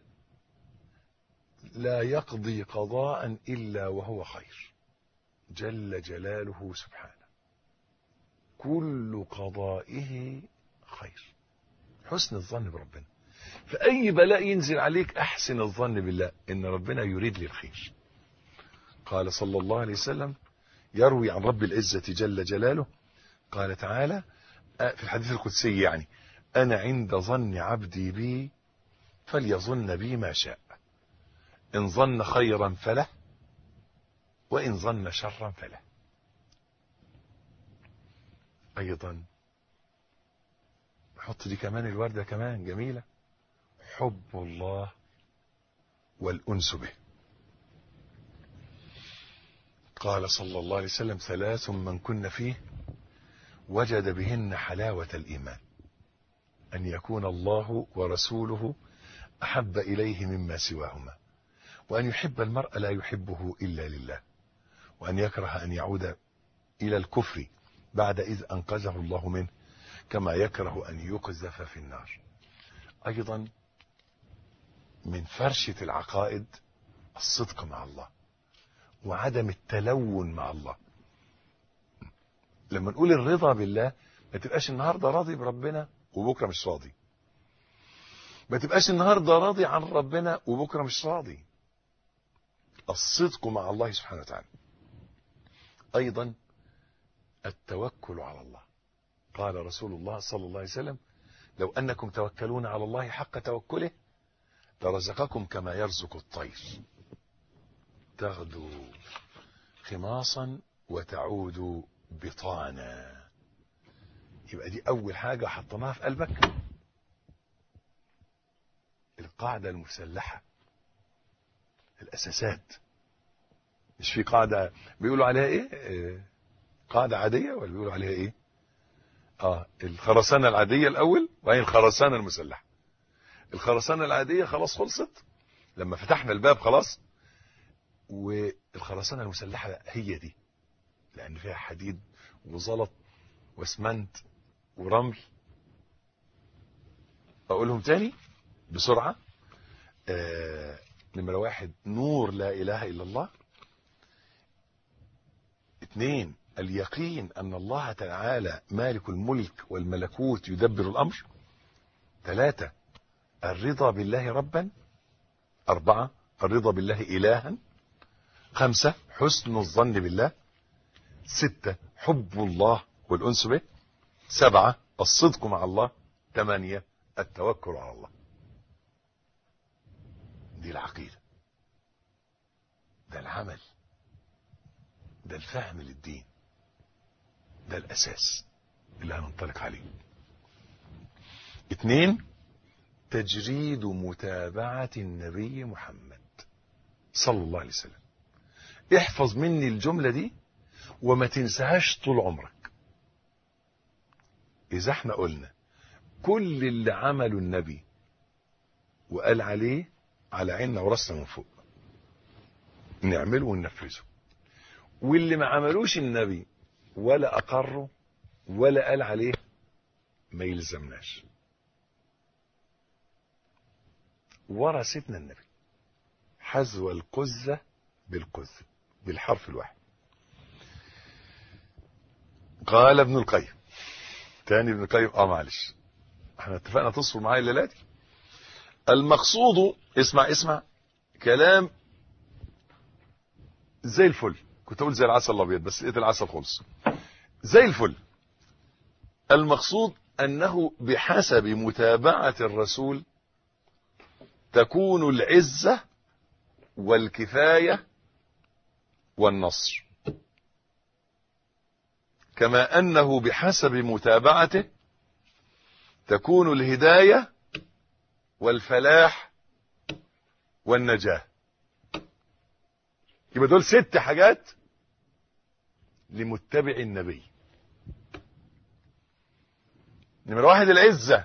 لا يقضي قضاء إلا وهو خير جل جلاله سبحانه كل قضائه خير حسن الظن بربنا فأي بلاء ينزل عليك أحسن الظن بالله إن ربنا يريد لي الخير قال صلى الله عليه وسلم يروي عن رب العزة جل جلاله قال تعالى في الحديث القدسي يعني أنا عند ظن عبدي بي فليظن بي ما شاء إن ظن خيرا فله وإن ظن شرا فله أيضا حط دي كمان الوردة كمان جميلة حب الله والأنس به قال صلى الله عليه وسلم ثلاث من كن فيه وجد بهن حلاوة الإيمان أن يكون الله ورسوله أحب إليه مما سواهما وأن يحب المرء لا يحبه إلا لله وأن يكره أن يعود إلى الكفر بعد إذ أنقذه الله منه كما يكره أن يقذف في النار أيضا من فرشة العقائد الصدق مع الله وعدم التلون مع الله لما نقول الرضا بالله ما تبقاش النهاردة راضي بربنا وبكرة مش راضي ما تبقاش النهاردة راضي عن ربنا وبكرة مش راضي الصدق مع الله سبحانه وتعالى أيضا التوكل على الله قال رسول الله صلى الله عليه وسلم لو أنكم توكلون على الله حق توكله لرزقكم كما يرزق الطير تغدو خماصا وتعود بطانا يبقى دي أول حاجة حطيناها في قلبك القاعدة المسلحة الأساسات مش في قاعدة بيقولوا عليها إيه قاعدة عادية ولا بيقولوا عليها إيه آه الخرسانة العادية الأول وهي الخرسانة المسلحة الخرسانة العادية خلاص خلصت لما فتحنا الباب خلاص والخرسانة المسلحة هي دي لأن فيها حديد وزلط واسمنت ورمل أقولهم تاني بسرعة آه نمرة واحد نور لا إله إلا الله اثنين اليقين أن الله تعالى مالك الملك والملكوت يدبر الأمر ثلاثة الرضا بالله ربا أربعة الرضا بالله إلها خمسة حسن الظن بالله ستة حب الله والأنس به سبعة الصدق مع الله ثمانية التوكل على الله دي العقيدة ده العمل ده الفهم للدين ده الأساس اللي هننطلق عليه اثنين تجريد متابعة النبي محمد صلى الله عليه وسلم احفظ مني الجملة دي وما تنساهاش طول عمرك إذا احنا قلنا كل اللي عمله النبي وقال عليه على عيننا وراسنا من فوق نعمله وننفذه واللي ما عملوش النبي ولا أقره ولا قال عليه ما يلزمناش ورثتنا النبي حذو القزة بالقزة بالحرف الواحد قال ابن القيم تاني ابن القيم اه معلش احنا اتفقنا تصفر معايا الليلات المقصود اسمع اسمع كلام زي الفل كنت اقول زي العسل الابيض بس لقيت العسل خلص زي الفل المقصود انه بحسب متابعة الرسول تكون العزة والكفاية والنصر كما انه بحسب متابعته تكون الهداية والفلاح والنجاة يبقى دول ست حاجات لمتبع النبي نمرة واحد العزة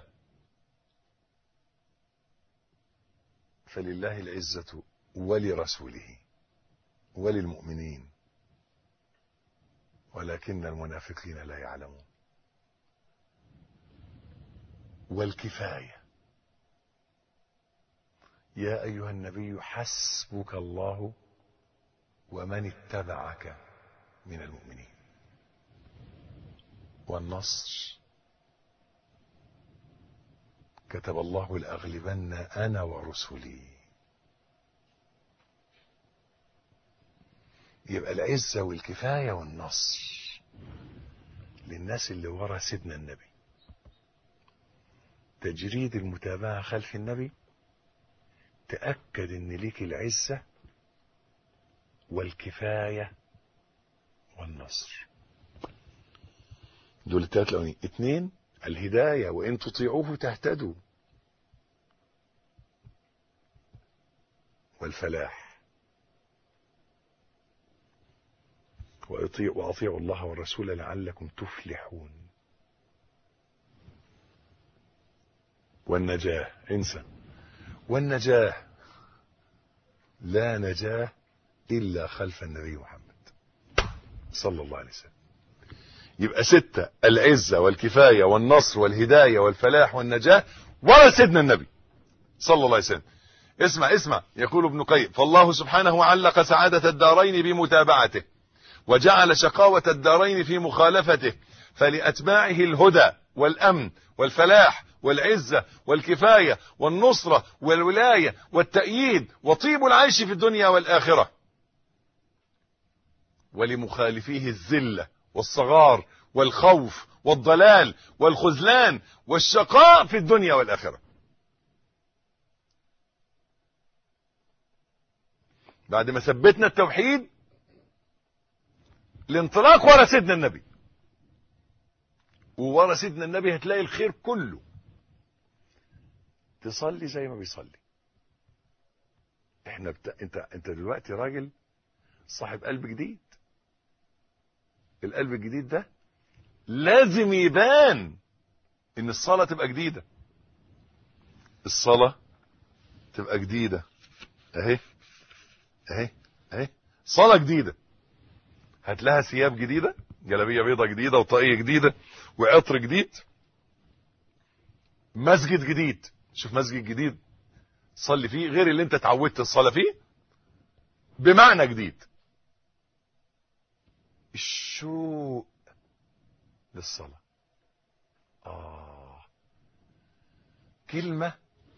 فلله العزة ولرسوله وللمؤمنين ولكن المنافقين لا يعلمون والكفاية يا أيها النبي حسبك الله ومن اتبعك من المؤمنين والنصر كتب الله لأغلبن أنا ورسلي يبقى العزة والكفاية والنصر للناس اللي ورا سيدنا النبي تجريد المتابعة خلف النبي تأكد ان ليك العزة والكفاية والنصر دول التلات الأولين اتنين الهداية وإن تطيعوه تهتدوا والفلاح وأطيع وأطيعوا الله والرسول لعلكم تفلحون والنجاة انسى والنجاة لا نجاة إلا خلف النبي محمد صلى الله عليه وسلم يبقى ستة العزة والكفاية والنصر والهداية والفلاح والنجاة ورا سيدنا النبي صلى الله عليه وسلم اسمع اسمع يقول ابن قيم فالله سبحانه علق سعادة الدارين بمتابعته وجعل شقاوة الدارين في مخالفته فلأتباعه الهدى والأمن والفلاح والعزة والكفاية والنصرة والولاية والتأييد وطيب العيش في الدنيا والآخرة ولمخالفيه الذلة والصغار والخوف والضلال والخذلان والشقاء في الدنيا والآخرة بعد ما ثبتنا التوحيد الانطلاق ورا سيدنا النبي وورا سيدنا النبي هتلاقي الخير كله تصلي زي ما بيصلي احنا بتا... انت انت دلوقتي راجل صاحب قلب جديد القلب الجديد ده لازم يبان ان الصلاة تبقى جديدة الصلاة تبقى جديدة اهي اهي اهي صلاة جديدة هات لها ثياب جديدة جلابية بيضة جديدة وطاقية جديدة وعطر جديد مسجد جديد شوف مسجد جديد صلي فيه غير اللي انت اتعودت الصلاة فيه بمعنى جديد الشوق للصلاة آه كلمة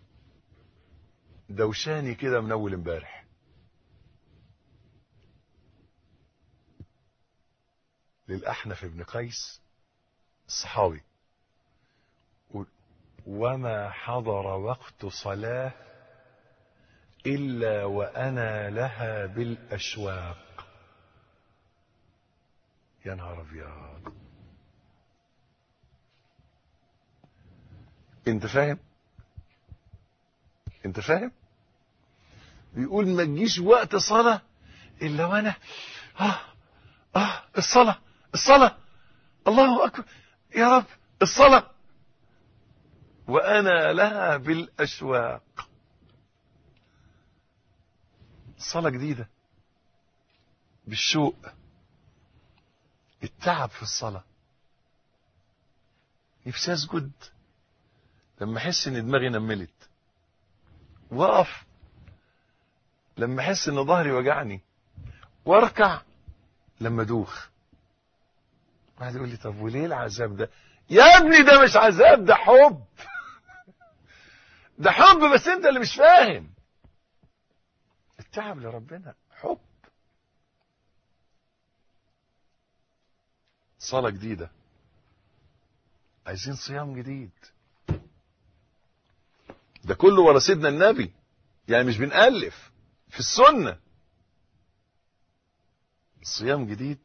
دوشاني كده من أول امبارح للأحنف بن قيس الصحابي وما حضر وقت صلاة إلا وأنا لها بالأشواق يا نهار أبيض أنت فاهم؟ أنت فاهم؟ بيقول ما تجيش وقت صلاة إلا وأنا آه آه الصلاة الصلاة الله أكبر يا رب الصلاة وأنا لها بالأشواق صلاة جديدة بالشوق التعب في الصلاة نفسي أسجد لما أحس إن دماغي نملت وأقف لما أحس إن ظهري وجعني وأركع لما أدوخ واحد يقول لي طب وليه العذاب ده يا ابني ده مش عذاب ده حب ده حب بس انت اللي مش فاهم التعب لربنا حب صلاة جديدة عايزين صيام جديد ده كله ورا سيدنا النبي يعني مش بنألف في السنة صيام جديد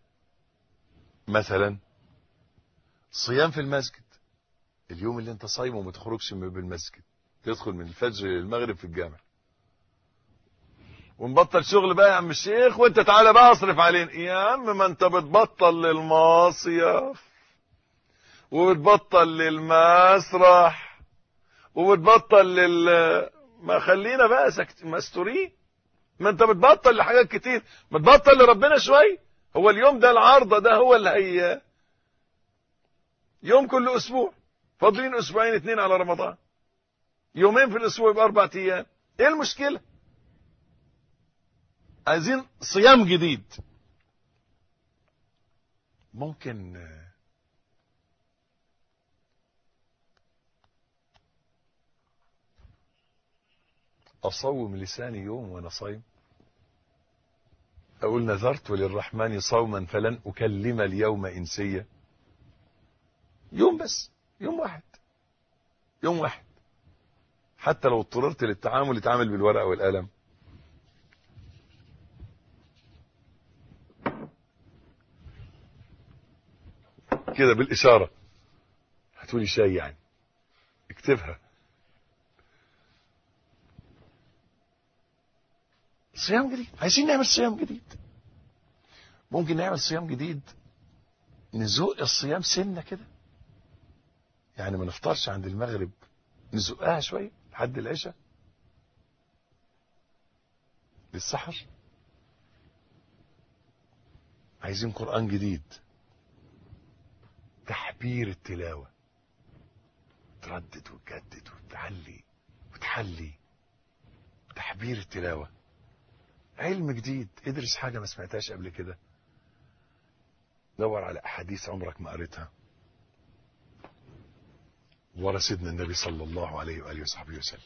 مثلا صيام في المسجد اليوم اللي انت صايمه وما تخرجش من المسجد تدخل من الفجر للمغرب في الجامع ونبطل شغل بقى يا عم الشيخ وانت تعالى بقى اصرف علينا يا عم ما انت بتبطل للمصيف وبتبطل للمسرح وبتبطل لل ما خلينا بقى سكت مستورين ما انت بتبطل لحاجات كتير ما تبطل لربنا شويه هو اليوم ده العارضه ده هو اللي هي يوم كل اسبوع فاضلين اسبوعين اتنين على رمضان يومين في الاسبوع يبقى اربع ايام ايه المشكله عايزين صيام جديد ممكن اصوم لساني يوم وانا صايم اقول نذرت للرحمن صوما فلن اكلم اليوم انسيا يوم بس يوم واحد يوم واحد حتى لو اضطررت للتعامل اتعامل بالورقه والقلم كده بالاشاره هتقولي شاي يعني اكتبها صيام جديد عايزين نعمل صيام جديد ممكن نعمل صيام جديد نزق الصيام سنة كده يعني ما نفطرش عند المغرب نزقها شوية لحد العشاء للسحر عايزين قرآن جديد تحبير التلاوة تردد وتجدد وتعلي وتحلي تحبير التلاوه علم جديد ادرس حاجة ما سمعتهاش قبل كده دور على أحاديث عمرك ما قريتها ورا سيدنا النبي صلى الله عليه وآله وصحبه وسلم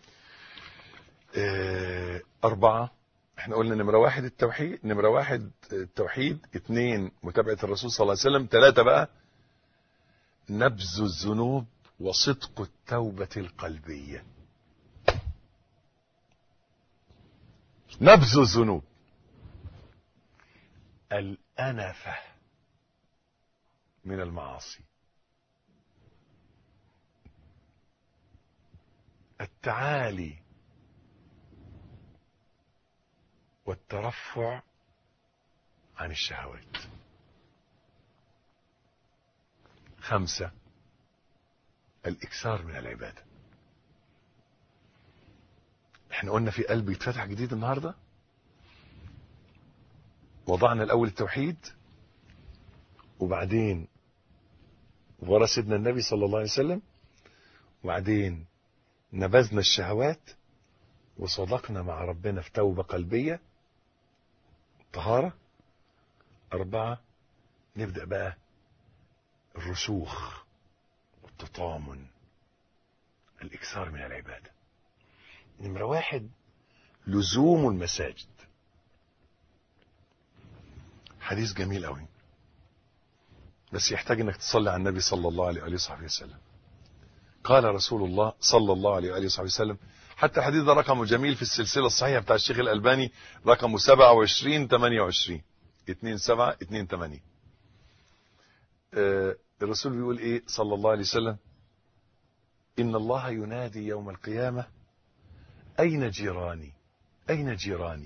اه أربعة احنا قلنا نمرة واحد التوحيد نمرة واحد التوحيد اثنين متابعة الرسول صلى الله عليه وسلم ثلاثة بقى نبذ الذنوب وصدق التوبة القلبية نبذ الذنوب الأنفة من المعاصي التعالي والترفع عن الشهوات خمسة الإكثار من العبادة احنا قلنا في قلب يتفتح جديد النهاردة وضعنا الأول التوحيد وبعدين ورا سيدنا النبي صلى الله عليه وسلم وبعدين نبذنا الشهوات وصدقنا مع ربنا في توبة قلبية طهارة أربعة نبدأ بقى الرسوخ والتطامن الإكثار من العبادة نمرة واحد لزوم المساجد حديث جميل قوي بس يحتاج انك تصلي على النبي صلى الله عليه وآله وصحبه وسلم قال رسول الله صلى الله عليه وآله وصحبه وسلم حتى الحديث ده رقمه جميل في السلسلة الصحيحة بتاع الشيخ الألباني رقمه 27 28 2 7 2 8 آه الرسول بيقول ايه صلى الله عليه وسلم إن الله ينادي يوم القيامة أين جيراني أين جيراني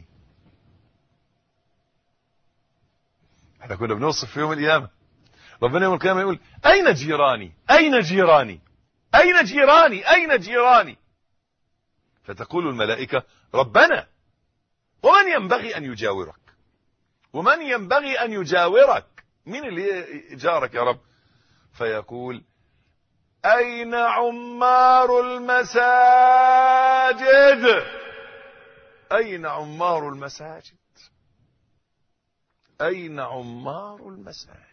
احنا كنا بنوصف في يوم القيامة ربنا يوم القيامة يقول أين جيراني أين جيراني أين جيراني أين جيراني فتقول الملائكة ربنا ومن ينبغي أن يجاورك ومن ينبغي أن يجاورك مين اللي جارك يا رب فيقول أين عمار المساجد أين عمار المساجد أين عمار المساجد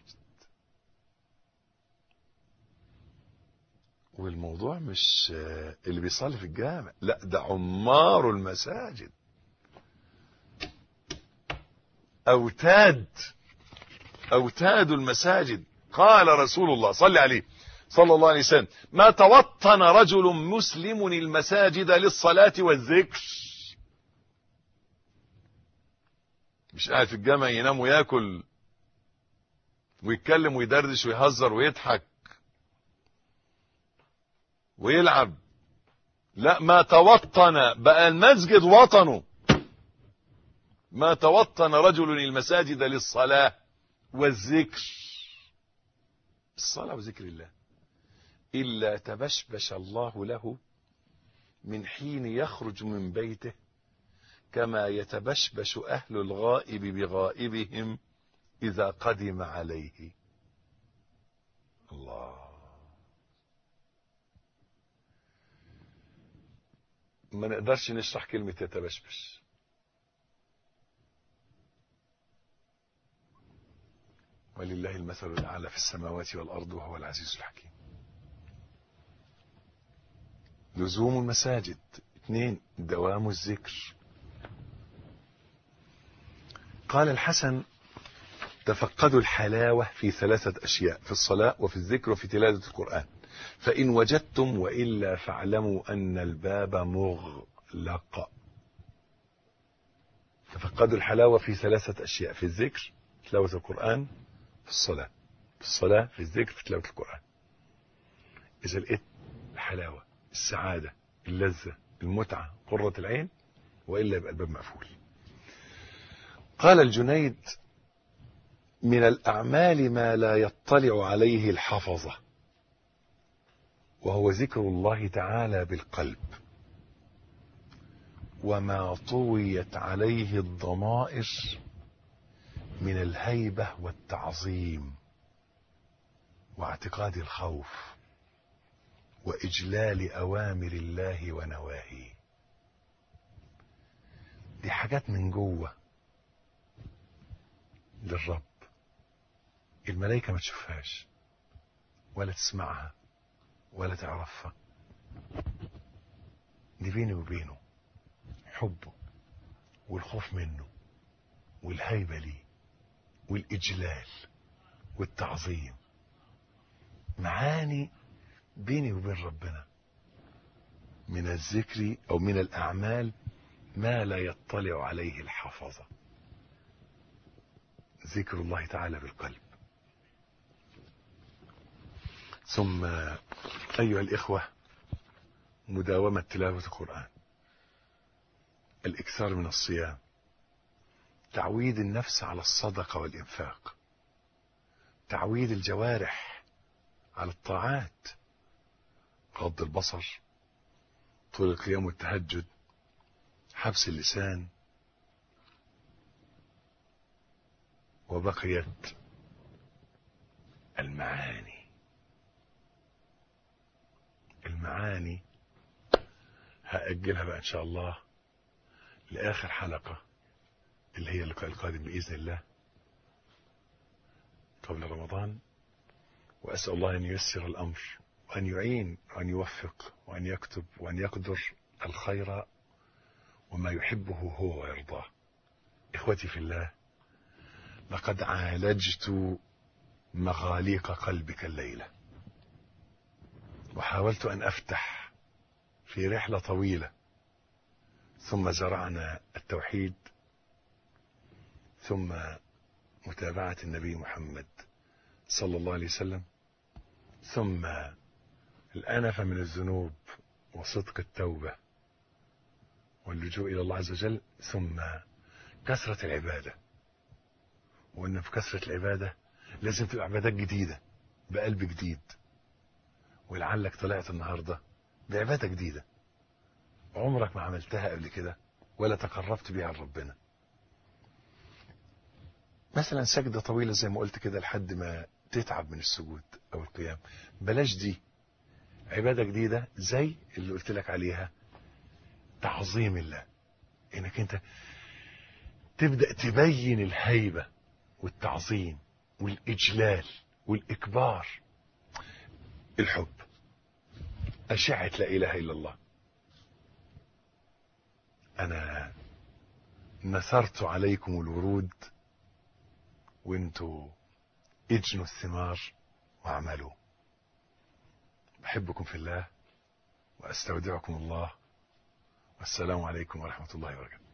والموضوع مش اللي بيصلي في الجامع لا ده عمار المساجد أوتاد أوتاد المساجد قال رسول الله صلى عليه صلى الله عليه وسلم ما توطن رجل مسلم المساجد للصلاة والذكر مش قاعد في الجامع ينام وياكل ويتكلم ويدردش ويهزر ويضحك ويلعب لا ما توطن بقى المسجد وطنه ما توطن رجل المساجد للصلاة والذكر الصلاة وذكر الله إلا تبشبش الله له من حين يخرج من بيته كما يتبشبش أهل الغائب بغائبهم إذا قدم عليه الله ما نقدرش نشرح كلمة يتبشبش ولله المثل الأعلى في السماوات والأرض وهو العزيز الحكيم لزوم المساجد اثنين دوام الذكر قال الحسن تفقدوا الحلاوة في ثلاثة أشياء في الصلاة وفي الذكر وفي تلاوة القرآن فإن وجدتم وإلا فاعلموا أن الباب مغلق تفقدوا الحلاوة في ثلاثة أشياء في الذكر تلاوة القرآن في الصلاة في الصلاة في الذكر في تلاوة القرآن إذا لقيت الحلاوة السعادة اللذة المتعة قرة العين وإلا يبقى الباب مقفول قال الجنيد من الأعمال ما لا يطلع عليه الحفظة وهو ذكر الله تعالى بالقلب وما طويت عليه الضمائر من الهيبة والتعظيم واعتقاد الخوف وإجلال أوامر الله ونواهيه دي حاجات من جوه للرب الملائكة ما تشوفهاش ولا تسمعها ولا تعرفها دي بيني وبينه حبه والخوف منه والهيبة ليه والإجلال والتعظيم معاني بيني وبين ربنا من الذكر أو من الأعمال ما لا يطلع عليه الحفظة ذكر الله تعالى بالقلب ثم أيها الإخوة مداومة تلاوة القرآن الإكثار من الصيام تعويد النفس على الصدقة والإنفاق تعويد الجوارح على الطاعات غض البصر طول القيام والتهجد حبس اللسان وبقيت المعاني المعاني هأجلها بقى إن شاء الله لآخر حلقة اللي هي اللقاء القادم بإذن الله قبل رمضان وأسأل الله أن ييسر الأمر وأن يعين وأن يوفق وأن يكتب وأن يقدر الخير وما يحبه هو ويرضاه إخوتي في الله لقد عالجت مغاليق قلبك الليلة وحاولت أن أفتح في رحلة طويلة ثم زرعنا التوحيد ثم متابعة النبي محمد صلى الله عليه وسلم ثم الأنف من الذنوب وصدق التوبة واللجوء إلى الله عز وجل ثم كثرة العبادة وأن في كثرة العبادة لازم تبقى عبادات جديدة بقلب جديد ولعلك طلعت النهاردة بعبادة جديدة عمرك ما عملتها قبل كده ولا تقربت بيها لربنا مثلا سجدة طويلة زي ما قلت كده لحد ما تتعب من السجود أو القيام بلاش دي عبادة جديدة زي اللي قلت لك عليها تعظيم الله انك انت تبدأ تبين الهيبة والتعظيم والإجلال والإكبار الحب أشعة لا إله إلا الله أنا نثرت عليكم الورود وانتوا اجنوا الثمار واعملوا بحبكم في الله واستودعكم الله والسلام عليكم ورحمة الله وبركاته